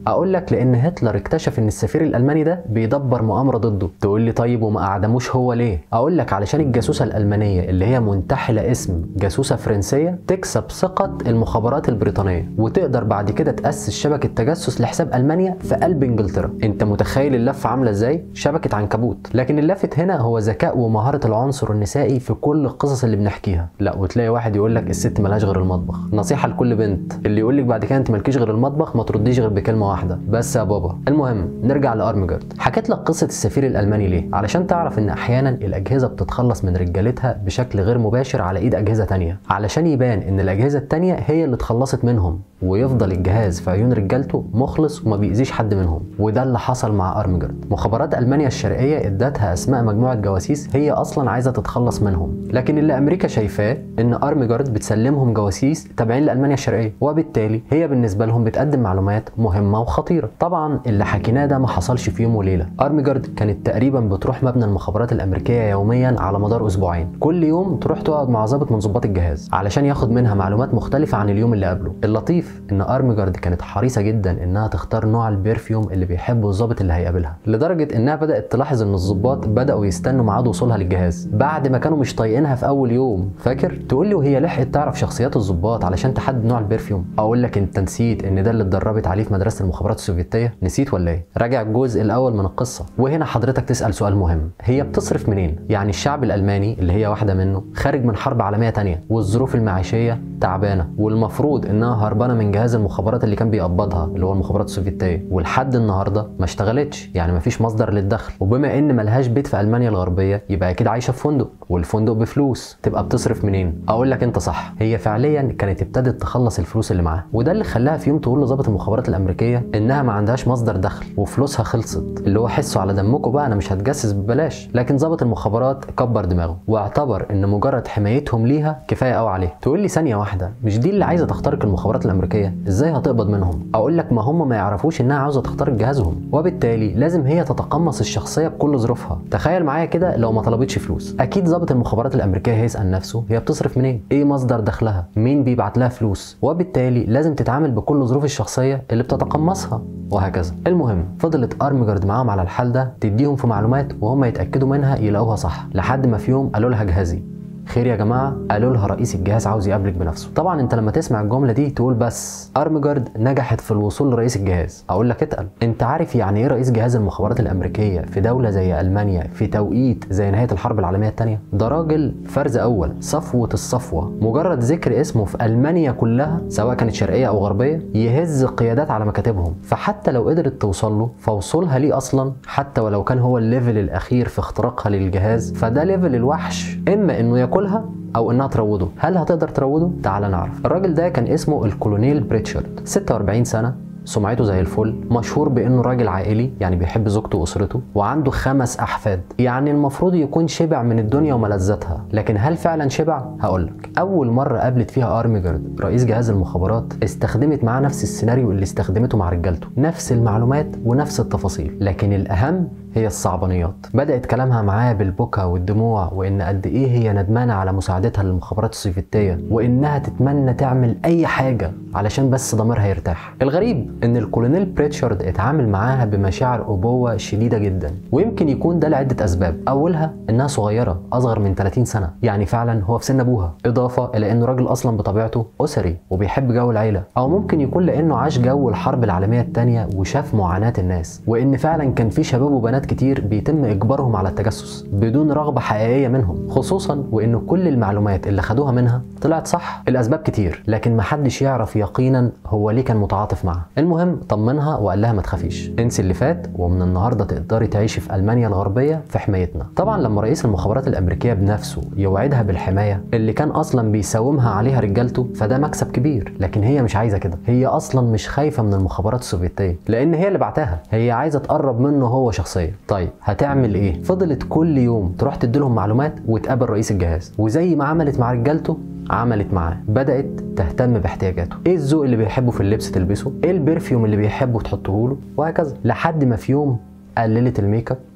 لك لان هتلر اكتشف ان السفير الالماني ده بيدبر مؤامره ضده تقول لي طيب وما اعدموش هو ليه اقول لك علشان الجاسوسه الالمانيه اللي هي منتحله اسم جاسوسه فرنسيه تكسب ثقه المخابرات البريطانيه وتقدر بعد كده تاسس شبكه تجسس لحساب المانيا في قلب انجلترا انت متخيل اللفه عامله ازاي شبكه عنكبوت لكن اللافت هنا هو ذكاء ومهاره العنصر النسائي في كل القصص اللي بنحكيها لا وتلاقي واحد يقول لك الست ملهاش غير المطبخ نصيحه لكل بنت اللي يقول لك بعد كده انت مالكيش غير المطبخ ما ترديش غير بكلمه واحده بس يا بابا المهم نرجع لارمجارد حكيت لك قصه السفير الالماني ليه علشان تعرف ان احيانا الاجهزه بتتخلص من رجالتها بشكل غير مباشر على ايد اجهزه تانية علشان يبان ان الاجهزه التانية هي اللي اتخلصت منهم ويفضل الجهاز في عيون رجالته مخلص وما بيأذيش حد منهم وده اللي حصل مع ارمجارد مخابرات المانيا الشرقيه ادتها اسماء مجموعه جواسيس هي اصلا عايزه تتخلص منهم لكن اللي امريكا شايفاه ان ارمجارد بتسلمهم جواسيس تابعين لالمانيا الشرقيه وبالتالي هي بالنسبه لهم بتقدم معلومات مهمه وخطيره طبعا اللي حكيناه ده ما حصلش في يوم وليله ارمجارد كانت تقريبا بتروح مبنى المخابرات الامريكيه يوميا على مدار اسبوعين كل يوم تروح تقعد مع ضابط من ضباط الجهاز علشان ياخد منها معلومات مختلفه عن اليوم اللي قبله اللطيف ان ارمجارد كانت حريصه جدا انها تختار نوع البرفيوم اللي بيحبه الضابط اللي هيقابلها لدرجه انها بدات تلاحظ ان الضباط بداوا يستنوا ميعاد وصولها للجهاز بعد ما كانوا مش طايقينها في اول يوم فاكر تقول لي وهي لحقت تعرف شخصيات الضباط علشان تحدد نوع البرفيوم اقول لك انت نسيت ان ده اللي اتدربت عليه في مدرسه المخابرات السوفيتيه نسيت ولا ايه راجع الجزء الاول من القصه وهنا حضرتك تسال سؤال مهم هي بتصرف منين يعني الشعب الالماني اللي هي واحده منه خارج من حرب عالميه تانية والظروف المعيشيه تعبانه والمفروض انها هربانه من جهاز المخابرات اللي كان بيقبضها اللي هو المخابرات السوفيتيه ولحد النهارده ما اشتغلتش يعني ما فيش مصدر للدخل وبما ان ملهاش بيت في المانيا الغربيه يبقى اكيد عايشه في فندق والفندق بفلوس تبقى بتصرف منين اقول لك انت صح هي فعليا كانت ابتدت تخلص الفلوس اللي معاها وده اللي خلاها في يوم تقول لظابط المخابرات الامريكيه انها ما عندهاش مصدر دخل وفلوسها خلصت اللي هو حسوا على دمكم بقى انا مش هتجسس ببلاش لكن ظابط المخابرات كبر دماغه واعتبر ان مجرد حمايتهم ليها كفايه قوي عليه تقول لي ثانيه واحده مش دي اللي عايزه تخترق المخابرات الامريكيه ازاي هتقبض منهم اقول لك ما هم ما يعرفوش انها عاوزه تخترق جهازهم وبالتالي لازم هي تتقمص الشخصيه بكل ظروفها تخيل معايا كده لو ما طلبتش فلوس اكيد ظابط المخابرات الامريكيه هيسال نفسه هي بتصرف منين ايه مصدر دخلها مين بيبعت لها فلوس وبالتالي لازم تتعامل بكل ظروف الشخصيه اللي بتتقمصها وهكذا المهم فضلت ارمجارد معاهم على الحال ده تديهم في معلومات وهم يتاكدوا منها يلاقوها صح لحد ما في يوم قالوا لها جهازي خير يا جماعه قالوا لها رئيس الجهاز عاوز يقابلك بنفسه طبعا انت لما تسمع الجمله دي تقول بس ارمجارد نجحت في الوصول لرئيس الجهاز اقول لك اتقل انت عارف يعني ايه رئيس جهاز المخابرات الامريكيه في دوله زي المانيا في توقيت زي نهايه الحرب العالميه الثانيه ده راجل فرز اول صفوه الصفوه مجرد ذكر اسمه في المانيا كلها سواء كانت شرقيه او غربيه يهز القيادات على مكاتبهم فحتى لو قدرت توصل له فوصولها ليه اصلا حتى ولو كان هو الليفل الاخير في اختراقها للجهاز فده ليفل الوحش اما انه ياكلها او انها تروضه هل هتقدر تروضه تعال نعرف الراجل ده كان اسمه الكولونيل بريتشارد 46 سنه سمعته زي الفل مشهور بانه راجل عائلي يعني بيحب زوجته واسرته وعنده خمس احفاد يعني المفروض يكون شبع من الدنيا وملذاتها لكن هل فعلا شبع هقولك اول مره قابلت فيها ارميجارد رئيس جهاز المخابرات استخدمت معاه نفس السيناريو اللي استخدمته مع رجالته نفس المعلومات ونفس التفاصيل لكن الاهم هي الصعبانيات بدأت كلامها معاه بالبكا والدموع وإن قد إيه هي ندمانة على مساعدتها للمخابرات السوفيتية وإنها تتمنى تعمل أي حاجة علشان بس ضميرها يرتاح الغريب إن الكولونيل بريتشارد اتعامل معاها بمشاعر أبوة شديدة جدا ويمكن يكون ده لعدة أسباب أولها إنها صغيرة أصغر من 30 سنة يعني فعلا هو في سن أبوها إضافة إلى إنه راجل أصلا بطبيعته أسري وبيحب جو العيلة أو ممكن يكون لأنه عاش جو الحرب العالمية الثانية وشاف معاناة الناس وإن فعلا كان في شباب وبنات كتير بيتم إجبارهم على التجسس بدون رغبة حقيقية منهم خصوصا وإن كل المعلومات اللي خدوها منها طلعت صح الأسباب كتير لكن محدش يعرف يقينا هو ليه كان متعاطف معاها المهم طمنها وقال لها ما تخافيش انسي اللي فات ومن النهارده تقدري تعيشي في المانيا الغربيه في حمايتنا طبعا لما رئيس المخابرات الامريكيه بنفسه يوعدها بالحمايه اللي كان اصلا بيساومها عليها رجالته فده مكسب كبير لكن هي مش عايزه كده هي اصلا مش خايفه من المخابرات السوفيتيه لان هي اللي بعتها هي عايزه تقرب منه هو شخصيا طيب هتعمل ايه فضلت كل يوم تروح تديلهم معلومات وتقابل رئيس الجهاز وزي ما عملت مع رجالته عملت معاه بدأت تهتم باحتياجاته ايه الذوق اللي بيحبه في اللبس تلبسه ايه البرفيوم اللي بيحبه تحطه له وهكذا لحد ما في يوم قللت الميك اب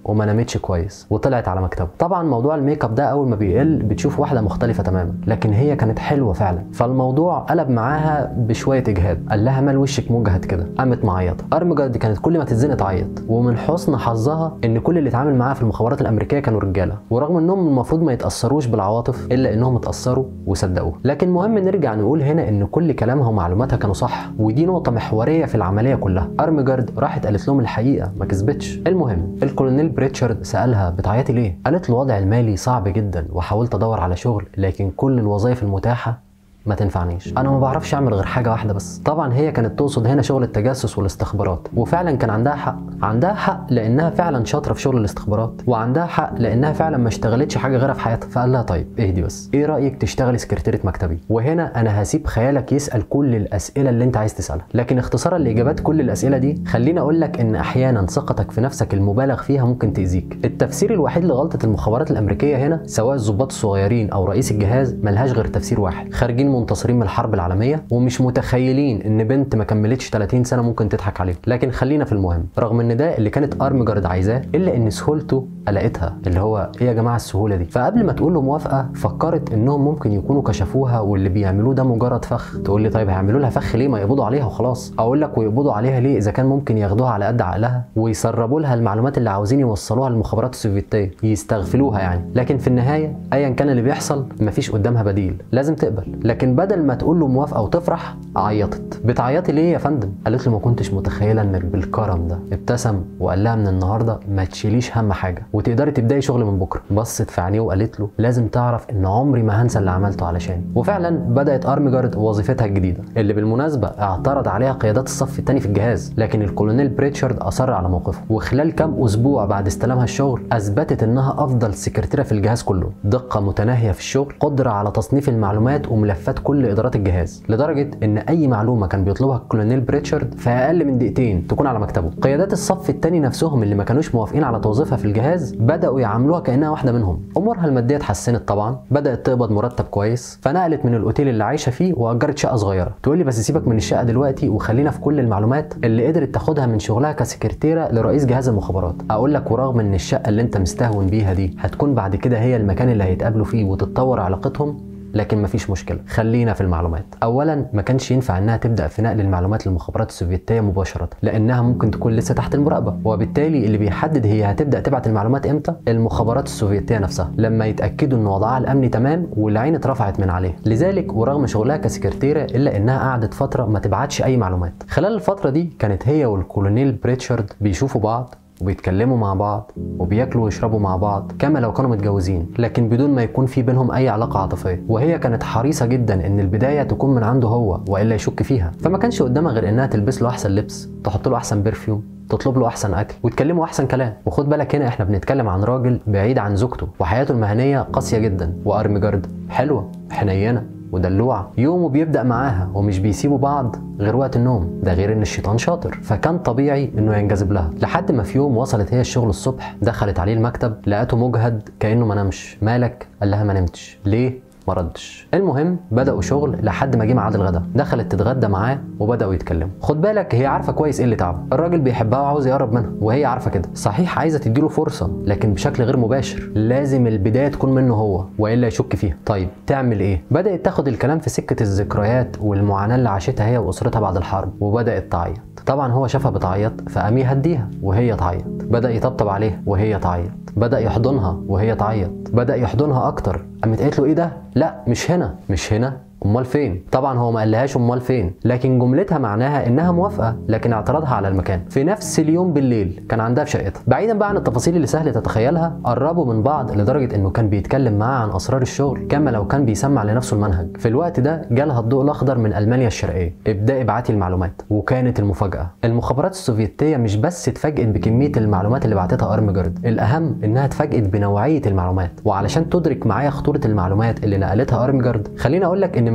وما نامتش كويس وطلعت على مكتبه طبعا موضوع الميك اب ده اول ما بيقل بتشوف واحده مختلفه تماما لكن هي كانت حلوه فعلا فالموضوع قلب معاها بشويه اجهاد قال لها مال وشك مجهد كده قامت معيطه ارمجرد كانت كل ما تتزنق تعيط ومن حسن حظها ان كل اللي اتعامل معاها في المخابرات الامريكيه كانوا رجاله ورغم انهم المفروض ما يتاثروش بالعواطف الا انهم اتاثروا وصدقوه لكن مهم نرجع نقول هنا ان كل كلامها ومعلوماتها كانوا صح ودي نقطه محوريه في العمليه كلها ارمجرد راحت قالت لهم الحقيقه ما كذبتش المهم الكولونيل بريتشارد سالها بتعيطي ليه قالت له الوضع المالي صعب جدا وحاولت ادور على شغل لكن كل الوظائف المتاحه ما تنفعنيش انا ما بعرفش اعمل غير حاجه واحده بس طبعا هي كانت تقصد هنا شغل التجسس والاستخبارات وفعلا كان عندها حق عندها حق لانها فعلا شاطره في شغل الاستخبارات وعندها حق لانها فعلا ما اشتغلتش حاجه غيرها في حياتها فقال لها طيب اهدي بس ايه رايك تشتغلي سكرتيره مكتبي وهنا انا هسيب خيالك يسال كل الاسئله اللي انت عايز تسالها لكن اختصارا لاجابات كل الاسئله دي خليني اقول لك ان احيانا ثقتك في نفسك المبالغ فيها ممكن تاذيك التفسير الوحيد لغلطه المخابرات الامريكيه هنا سواء الضباط الصغيرين او رئيس الجهاز ملهاش غير تفسير واحد خارجين منتصرين من الحرب العالميه ومش متخيلين ان بنت ما كملتش 30 سنه ممكن تضحك عليهم لكن خلينا في المهم رغم ان ده اللي كانت ارمجرد عايزاه الا ان سهولته قلقتها اللي هو ايه يا جماعه السهوله دي فقبل ما تقول له موافقه فكرت انهم ممكن يكونوا كشفوها واللي بيعملوه ده مجرد فخ تقول لي طيب هيعملوا لها فخ ليه ما يقبضوا عليها وخلاص اقول لك ويقبضوا عليها ليه اذا كان ممكن ياخدوها على قد عقلها ويسربوا لها المعلومات اللي عاوزين يوصلوها للمخابرات السوفيتيه يستغفلوها يعني لكن في النهايه ايا كان اللي بيحصل مفيش قدامها بديل لازم تقبل لكن بدل ما تقول له موافقه وتفرح عيطت بتعيطي ليه يا فندم قالت له ما كنتش متخيله انك بالكرم ده ابتسم وقال لها من النهارده ما تشيليش هم حاجه وتقدري تبداي شغل من بكره بصت في عينيه وقالت له لازم تعرف ان عمري ما هنسى اللي عملته علشاني وفعلا بدات ارمجارد وظيفتها الجديده اللي بالمناسبه اعترض عليها قيادات الصف الثاني في الجهاز لكن الكولونيل بريتشارد اصر على موقفه وخلال كام اسبوع بعد استلامها الشغل اثبتت انها افضل سكرتيره في الجهاز كله دقه متناهيه في الشغل قدره على تصنيف المعلومات وملفات كل ادارات الجهاز لدرجه ان اي معلومه كان بيطلبها الكولونيل بريتشارد في اقل من دقيقتين تكون على مكتبه قيادات الصف الثاني نفسهم اللي ما كانوش موافقين على توظيفها في الجهاز بداوا يعاملوها كانها واحده منهم امورها الماديه اتحسنت طبعا بدات تقبض مرتب كويس فنقلت من الاوتيل اللي عايشه فيه واجرت شقه صغيره تقول لي بس سيبك من الشقه دلوقتي وخلينا في كل المعلومات اللي قدرت تاخدها من شغلها كسكرتيره لرئيس جهاز المخابرات اقول لك ورغم ان الشقه اللي انت مستهون بيها دي هتكون بعد كده هي المكان اللي هيتقابلوا فيه وتتطور علاقتهم لكن مفيش مشكله خلينا في المعلومات اولا ما كانش ينفع انها تبدا في نقل المعلومات للمخابرات السوفيتيه مباشره لانها ممكن تكون لسه تحت المراقبه وبالتالي اللي بيحدد هي هتبدا تبعت المعلومات امتى المخابرات السوفيتيه نفسها لما يتاكدوا ان وضعها الامني تمام والعين اترفعت من عليه لذلك ورغم شغلها كسكرتيره الا انها قعدت فتره ما تبعتش اي معلومات خلال الفتره دي كانت هي والكولونيل بريتشارد بيشوفوا بعض وبيتكلموا مع بعض وبياكلوا ويشربوا مع بعض كما لو كانوا متجوزين لكن بدون ما يكون في بينهم اي علاقه عاطفيه وهي كانت حريصه جدا ان البدايه تكون من عنده هو والا يشك فيها فما كانش قدامها غير انها تلبس له احسن لبس تحط له احسن برفيوم تطلب له احسن اكل وتكلموا احسن كلام وخد بالك هنا احنا بنتكلم عن راجل بعيد عن زوجته وحياته المهنيه قاسيه جدا وارمجارد حلوه حنينه ودلوعة يومه بيبدأ معاها ومش بيسيبوا بعض غير وقت النوم ده غير ان الشيطان شاطر فكان طبيعي انه ينجذب لها لحد ما في يوم وصلت هي الشغل الصبح دخلت عليه المكتب لقته مجهد كانه ما نامش مالك قال لها ما نمتش ليه ما ردش المهم بداوا شغل لحد ما جه ميعاد الغداء دخلت تتغدى معاه وبداوا يتكلموا خد بالك هي عارفه كويس ايه اللي تعبه الراجل بيحبها وعاوز يقرب منها وهي عارفه كده صحيح عايزه تديله فرصه لكن بشكل غير مباشر لازم البدايه تكون منه هو والا يشك فيها طيب تعمل ايه بدات تاخد الكلام في سكه الذكريات والمعاناه اللي عاشتها هي واسرتها بعد الحرب وبدات تعيط طبعا هو شافها بتعيط فقام يهديها وهي تعيط بدا يطبطب عليها وهي تعيط بدا يحضنها وهي تعيط بدا يحضنها اكتر قامت قالت له ايه ده لا مش هنا مش هنا امال فين طبعا هو ما قالهاش امال فين لكن جملتها معناها انها موافقه لكن اعتراضها على المكان في نفس اليوم بالليل كان عندها في شقتها بعيدا بقى عن التفاصيل اللي سهل تتخيلها قربوا من بعض لدرجه انه كان بيتكلم معاها عن اسرار الشغل كما لو كان بيسمع لنفسه المنهج في الوقت ده جالها الضوء الاخضر من المانيا الشرقيه ابداي ابعتي المعلومات وكانت المفاجاه المخابرات السوفيتيه مش بس اتفاجئت بكميه المعلومات اللي بعتتها ارمجرد الاهم انها اتفاجئت بنوعيه المعلومات وعلشان تدرك معايا خطوره المعلومات اللي نقلتها ارمجرد خليني اقول لك ان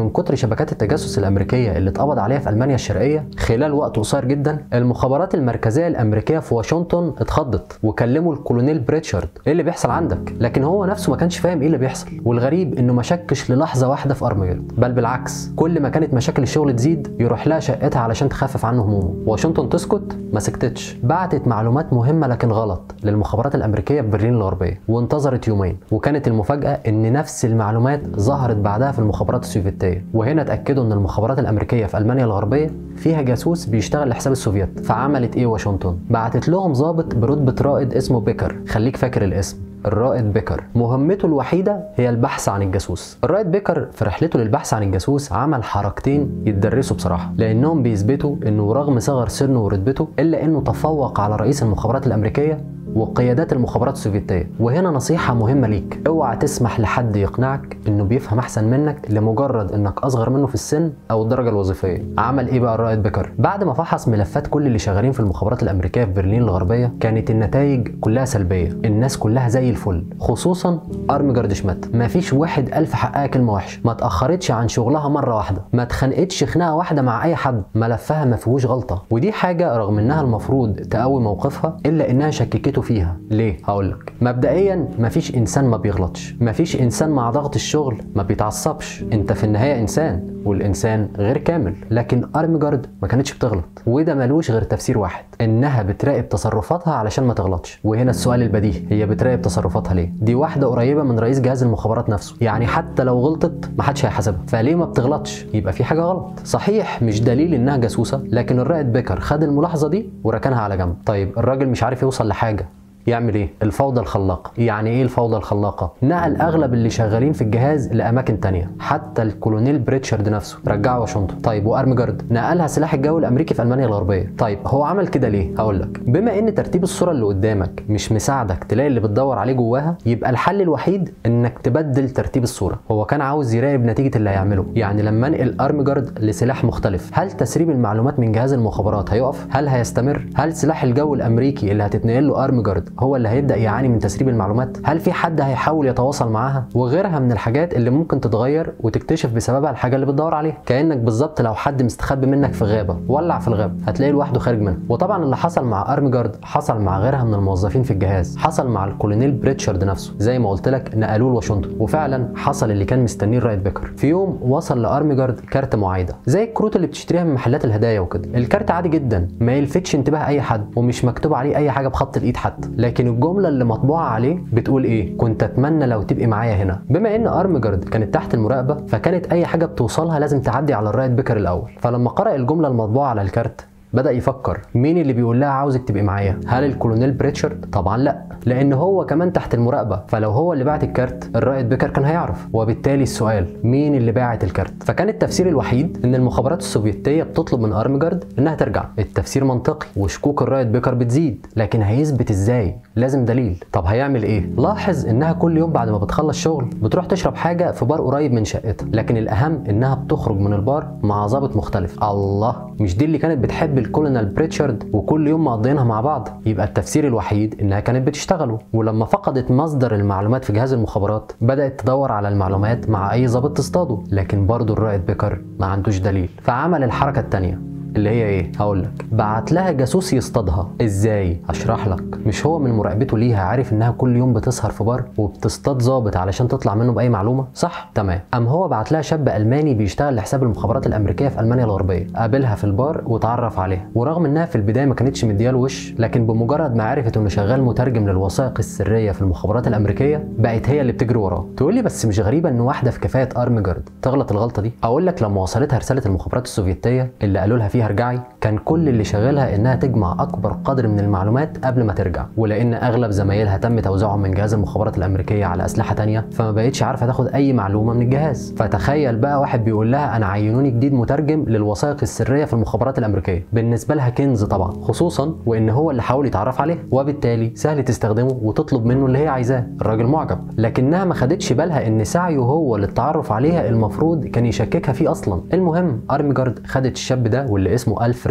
من كتر شبكات التجسس الامريكيه اللي اتقبض عليها في المانيا الشرقيه خلال وقت قصير جدا المخابرات المركزيه الامريكيه في واشنطن اتخضت وكلموا الكولونيل بريتشارد ايه اللي بيحصل عندك لكن هو نفسه ما كانش فاهم ايه اللي بيحصل والغريب انه ما شكش للحظه واحده في ارمجرد بل بالعكس كل ما كانت مشاكل الشغل تزيد يروح لها شقتها علشان تخفف عنه همومه واشنطن تسكت ما سكتتش بعتت معلومات مهمه لكن غلط للمخابرات الامريكيه في برلين الغربيه وانتظرت يومين وكانت المفاجاه ان نفس المعلومات ظهرت بعدها في المخابرات السوفيتيه وهنا اتاكدوا ان المخابرات الامريكيه في المانيا الغربيه فيها جاسوس بيشتغل لحساب السوفيات فعملت ايه واشنطن بعتت لهم ضابط برتبه رائد اسمه بيكر خليك فاكر الاسم الرائد بيكر مهمته الوحيدة هي البحث عن الجاسوس الرائد بيكر في رحلته للبحث عن الجاسوس عمل حركتين يتدرسوا بصراحة لأنهم بيثبتوا أنه رغم صغر سنه ورتبته إلا أنه تفوق على رئيس المخابرات الأمريكية وقيادات المخابرات السوفيتية وهنا نصيحة مهمة ليك اوعى تسمح لحد يقنعك انه بيفهم احسن منك لمجرد انك اصغر منه في السن او الدرجة الوظيفية عمل ايه بقى الرائد بيكر بعد ما فحص ملفات كل اللي شغالين في المخابرات الامريكية في برلين الغربية كانت النتائج كلها سلبية الناس كلها زي الفل خصوصا ارمجارد شمات ما فيش واحد الف حقها كلمة وحشة ما اتأخرتش عن شغلها مرة واحدة ما اتخانقتش خناقة واحدة مع اي حد ملفها ما فيهوش غلطة ودي حاجة رغم انها المفروض تقوي موقفها الا انها شككته فيها ليه هقول لك مبدئيا مفيش انسان ما بيغلطش مفيش انسان مع ضغط الشغل ما بيتعصبش انت في النهايه انسان والانسان غير كامل لكن ارمجارد ما كانتش بتغلط وده ملوش غير تفسير واحد انها بتراقب تصرفاتها علشان ما تغلطش وهنا السؤال البديهي هي بتراقب تصرفاتها ليه دي واحده قريبه من رئيس جهاز المخابرات نفسه يعني حتى لو غلطت ما حدش هيحاسبها فليه ما بتغلطش يبقى في حاجه غلط صحيح مش دليل انها جاسوسه لكن الرائد بيكر خد الملاحظه دي وركنها على جنب طيب الراجل مش عارف يوصل لحاجه يعمل ايه؟ الفوضى الخلاقة، يعني ايه الفوضى الخلاقة؟ نقل اغلب اللي شغالين في الجهاز لاماكن تانية، حتى الكولونيل بريتشارد نفسه رجعه واشنطن، طيب وارمجارد نقلها سلاح الجو الامريكي في المانيا الغربية، طيب هو عمل كده ليه؟ هقول لك، بما ان ترتيب الصورة اللي قدامك مش مساعدك تلاقي اللي بتدور عليه جواها، يبقى الحل الوحيد انك تبدل ترتيب الصورة، هو كان عاوز يراقب نتيجة اللي هيعمله، يعني لما انقل ارمجارد لسلاح مختلف، هل تسريب المعلومات من جهاز المخابرات هيقف؟ هل هيستمر؟ هل سلاح الجو الامريكي اللي هتتنقل له ارمجارد هو اللي هيبدا يعاني من تسريب المعلومات هل في حد هيحاول يتواصل معاها وغيرها من الحاجات اللي ممكن تتغير وتكتشف بسببها الحاجه اللي بتدور عليها كانك بالظبط لو حد مستخبي منك في غابه ولع في الغابه هتلاقيه لوحده خارج منها وطبعا اللي حصل مع ارمجارد حصل مع غيرها من الموظفين في الجهاز حصل مع الكولونيل بريتشارد نفسه زي ما قلت لك نقلوه لواشنطن وفعلا حصل اللي كان مستنيه الرائد بيكر في يوم وصل لارمجارد كارت معايده زي الكروت اللي بتشتريها من محلات الهدايا وكده الكارت عادي جدا ما يلفتش انتباه اي حد ومش مكتوب عليه اي حاجه بخط الايد حتى لكن الجمله اللي مطبوعه عليه بتقول ايه كنت اتمنى لو تبقي معايا هنا بما ان ارمجارد كانت تحت المراقبه فكانت اي حاجه بتوصلها لازم تعدي على الرائد بيكر الاول فلما قرأ الجمله المطبوعه على الكارت بدأ يفكر مين اللي بيقول لها عاوزك تبقي معايا؟ هل الكولونيل بريتشارد؟ طبعا لا، لأن هو كمان تحت المراقبة، فلو هو اللي بعت الكارت الرائد بيكر كان هيعرف، وبالتالي السؤال مين اللي باعت الكارت؟ فكان التفسير الوحيد إن المخابرات السوفيتية بتطلب من أرمجارد إنها ترجع، التفسير منطقي وشكوك الرائد بيكر بتزيد، لكن هيثبت إزاي؟ لازم دليل، طب هيعمل إيه؟ لاحظ إنها كل يوم بعد ما بتخلص شغل بتروح تشرب حاجة في بار قريب من شقتها، لكن الأهم إنها بتخرج من البار مع ضابط مختلف، الله مش دي اللي كانت بتحب الكولونيل بريتشارد وكل يوم مقضيينها مع بعض يبقى التفسير الوحيد انها كانت بتشتغله ولما فقدت مصدر المعلومات في جهاز المخابرات بدات تدور على المعلومات مع اي ضابط تصطاده لكن برضه الرائد بيكر ما عندوش دليل فعمل الحركه الثانيه اللي هي ايه هقول لك بعت لها جاسوس يصطادها ازاي اشرح لك مش هو من مراقبته ليها عارف انها كل يوم بتسهر في بار وبتصطاد ظابط علشان تطلع منه باي معلومه صح تمام ام هو بعت لها شاب الماني بيشتغل لحساب المخابرات الامريكيه في المانيا الغربيه قابلها في البار وتعرف عليها ورغم انها في البدايه ما كانتش مدياله وش لكن بمجرد ما عرفت انه شغال مترجم للوثائق السريه في المخابرات الامريكيه بقت هي اللي بتجري وراه تقول لي بس مش غريبه ان واحده في كفاءه ارمجارد تغلط الغلطه دي اقول لك لما وصلتها رساله المخابرات السوفيتيه اللي قالوا لها فيها ارجعي كان كل اللي شاغلها انها تجمع اكبر قدر من المعلومات قبل ما ترجع ولان اغلب زمايلها تم توزيعهم من جهاز المخابرات الامريكيه على اسلحه تانية فما بقتش عارفه تاخد اي معلومه من الجهاز فتخيل بقى واحد بيقول لها انا عينوني جديد مترجم للوثائق السريه في المخابرات الامريكيه بالنسبه لها كنز طبعا خصوصا وان هو اللي حاول يتعرف عليه وبالتالي سهل تستخدمه وتطلب منه اللي هي عايزاه الراجل معجب لكنها ما خدتش بالها ان سعيه هو للتعرف عليها المفروض كان يشككها فيه اصلا المهم ارمجارد خدت الشاب ده واللي اسمه الفريد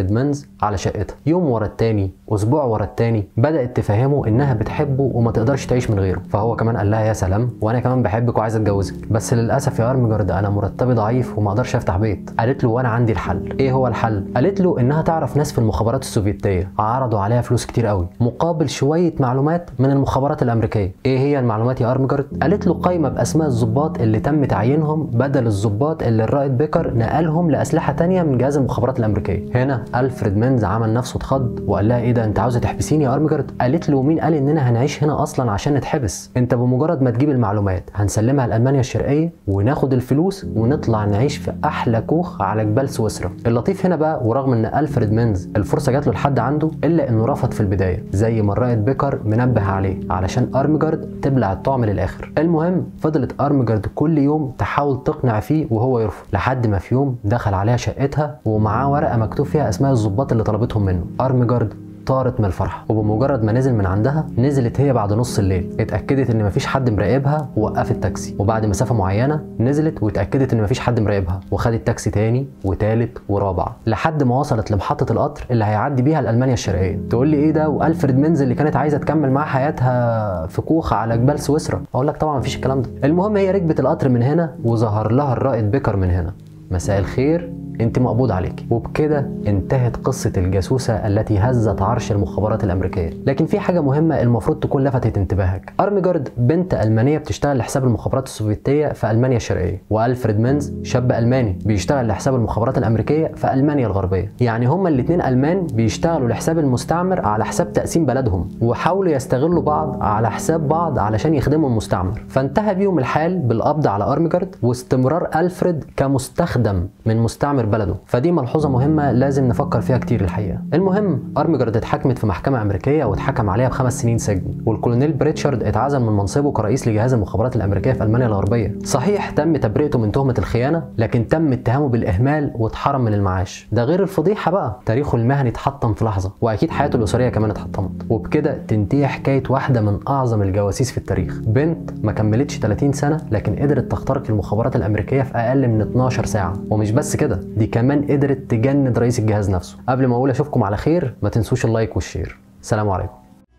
الفريد مينز على شقتها يوم ورا التاني اسبوع ورا التاني بدات تفهمه انها بتحبه وما تقدرش تعيش من غيره فهو كمان قال لها يا سلام وانا كمان بحبك وعايز اتجوزك بس للاسف يا ارمجارد انا مرتبي ضعيف وما اقدرش افتح بيت قالت له وانا عندي الحل ايه هو الحل قالت له انها تعرف ناس في المخابرات السوفيتيه عرضوا عليها فلوس كتير قوي مقابل شويه معلومات من المخابرات الامريكيه ايه هي المعلومات يا ارمجارد قالت له قائمه باسماء الضباط اللي تم تعيينهم بدل الضباط اللي الرائد بيكر نقلهم لاسلحه تانية من جهاز المخابرات الامريكيه هنا الفريد مينز عمل نفسه اتخض وقال لها ايه ده انت عاوزه تحبسيني يا ارمجارد قالت له مين قال اننا هنعيش هنا اصلا عشان نتحبس انت بمجرد ما تجيب المعلومات هنسلمها لالمانيا الشرقيه وناخد الفلوس ونطلع نعيش في احلى كوخ على جبال سويسرا اللطيف هنا بقى ورغم ان الفريد مينز الفرصه جات له لحد عنده الا انه رفض في البدايه زي ما الرائد بيكر منبه عليه علشان ارمجارد تبلع الطعم للاخر المهم فضلت ارمجارد كل يوم تحاول تقنع فيه وهو يرفض لحد ما في يوم دخل عليها شقتها ومعاه ورقه مكتوب فيها اسماء الضباط اللي طلبتهم منه ارمجارد طارت من الفرحه وبمجرد ما نزل من عندها نزلت هي بعد نص الليل اتاكدت ان مفيش حد مراقبها ووقفت تاكسي وبعد مسافه معينه نزلت واتاكدت ان مفيش حد مراقبها وخدت تاكسي تاني وتالت ورابع لحد ما وصلت لمحطه القطر اللي هيعدي بيها لالمانيا الشرقيه تقول لي ايه ده والفريد مينز اللي كانت عايزه تكمل معاه حياتها في كوخ على جبال سويسرا اقول لك طبعا مفيش الكلام ده المهم هي ركبت القطر من هنا وظهر لها الرائد بيكر من هنا مساء الخير انت مقبوض عليك وبكده انتهت قصة الجاسوسة التي هزت عرش المخابرات الأمريكية لكن في حاجة مهمة المفروض تكون لفتت انتباهك أرميجارد بنت ألمانية بتشتغل لحساب المخابرات السوفيتية في ألمانيا الشرقية وألفريد مينز شاب ألماني بيشتغل لحساب المخابرات الأمريكية في ألمانيا الغربية يعني هما الاتنين ألمان بيشتغلوا لحساب المستعمر على حساب تقسيم بلدهم وحاولوا يستغلوا بعض على حساب بعض علشان يخدموا المستعمر فانتهى بيهم الحال بالقبض على أرميجارد واستمرار ألفريد كمستخدم من مستعمر بلده فدي ملحوظه مهمه لازم نفكر فيها كتير الحقيقه المهم ارميجارد اتحكمت في محكمه امريكيه واتحكم عليها بخمس سنين سجن والكولونيل بريتشارد اتعزل من منصبه كرئيس لجهاز المخابرات الامريكيه في المانيا الغربيه صحيح تم تبرئته من تهمه الخيانه لكن تم اتهامه بالاهمال واتحرم من المعاش ده غير الفضيحه بقى تاريخه المهني اتحطم في لحظه واكيد حياته الاسريه كمان اتحطمت وبكده تنتهي حكايه واحده من اعظم الجواسيس في التاريخ بنت ما كملتش 30 سنه لكن قدرت تخترق المخابرات الامريكيه في اقل من 12 ساعه ومش بس كده دي كمان قدرت تجند رئيس الجهاز نفسه قبل ما اقول اشوفكم على خير ما تنسوش اللايك والشير سلام عليكم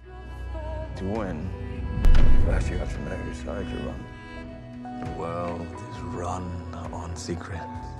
To win, first you have to know whose side you're on. The world is run on secrets.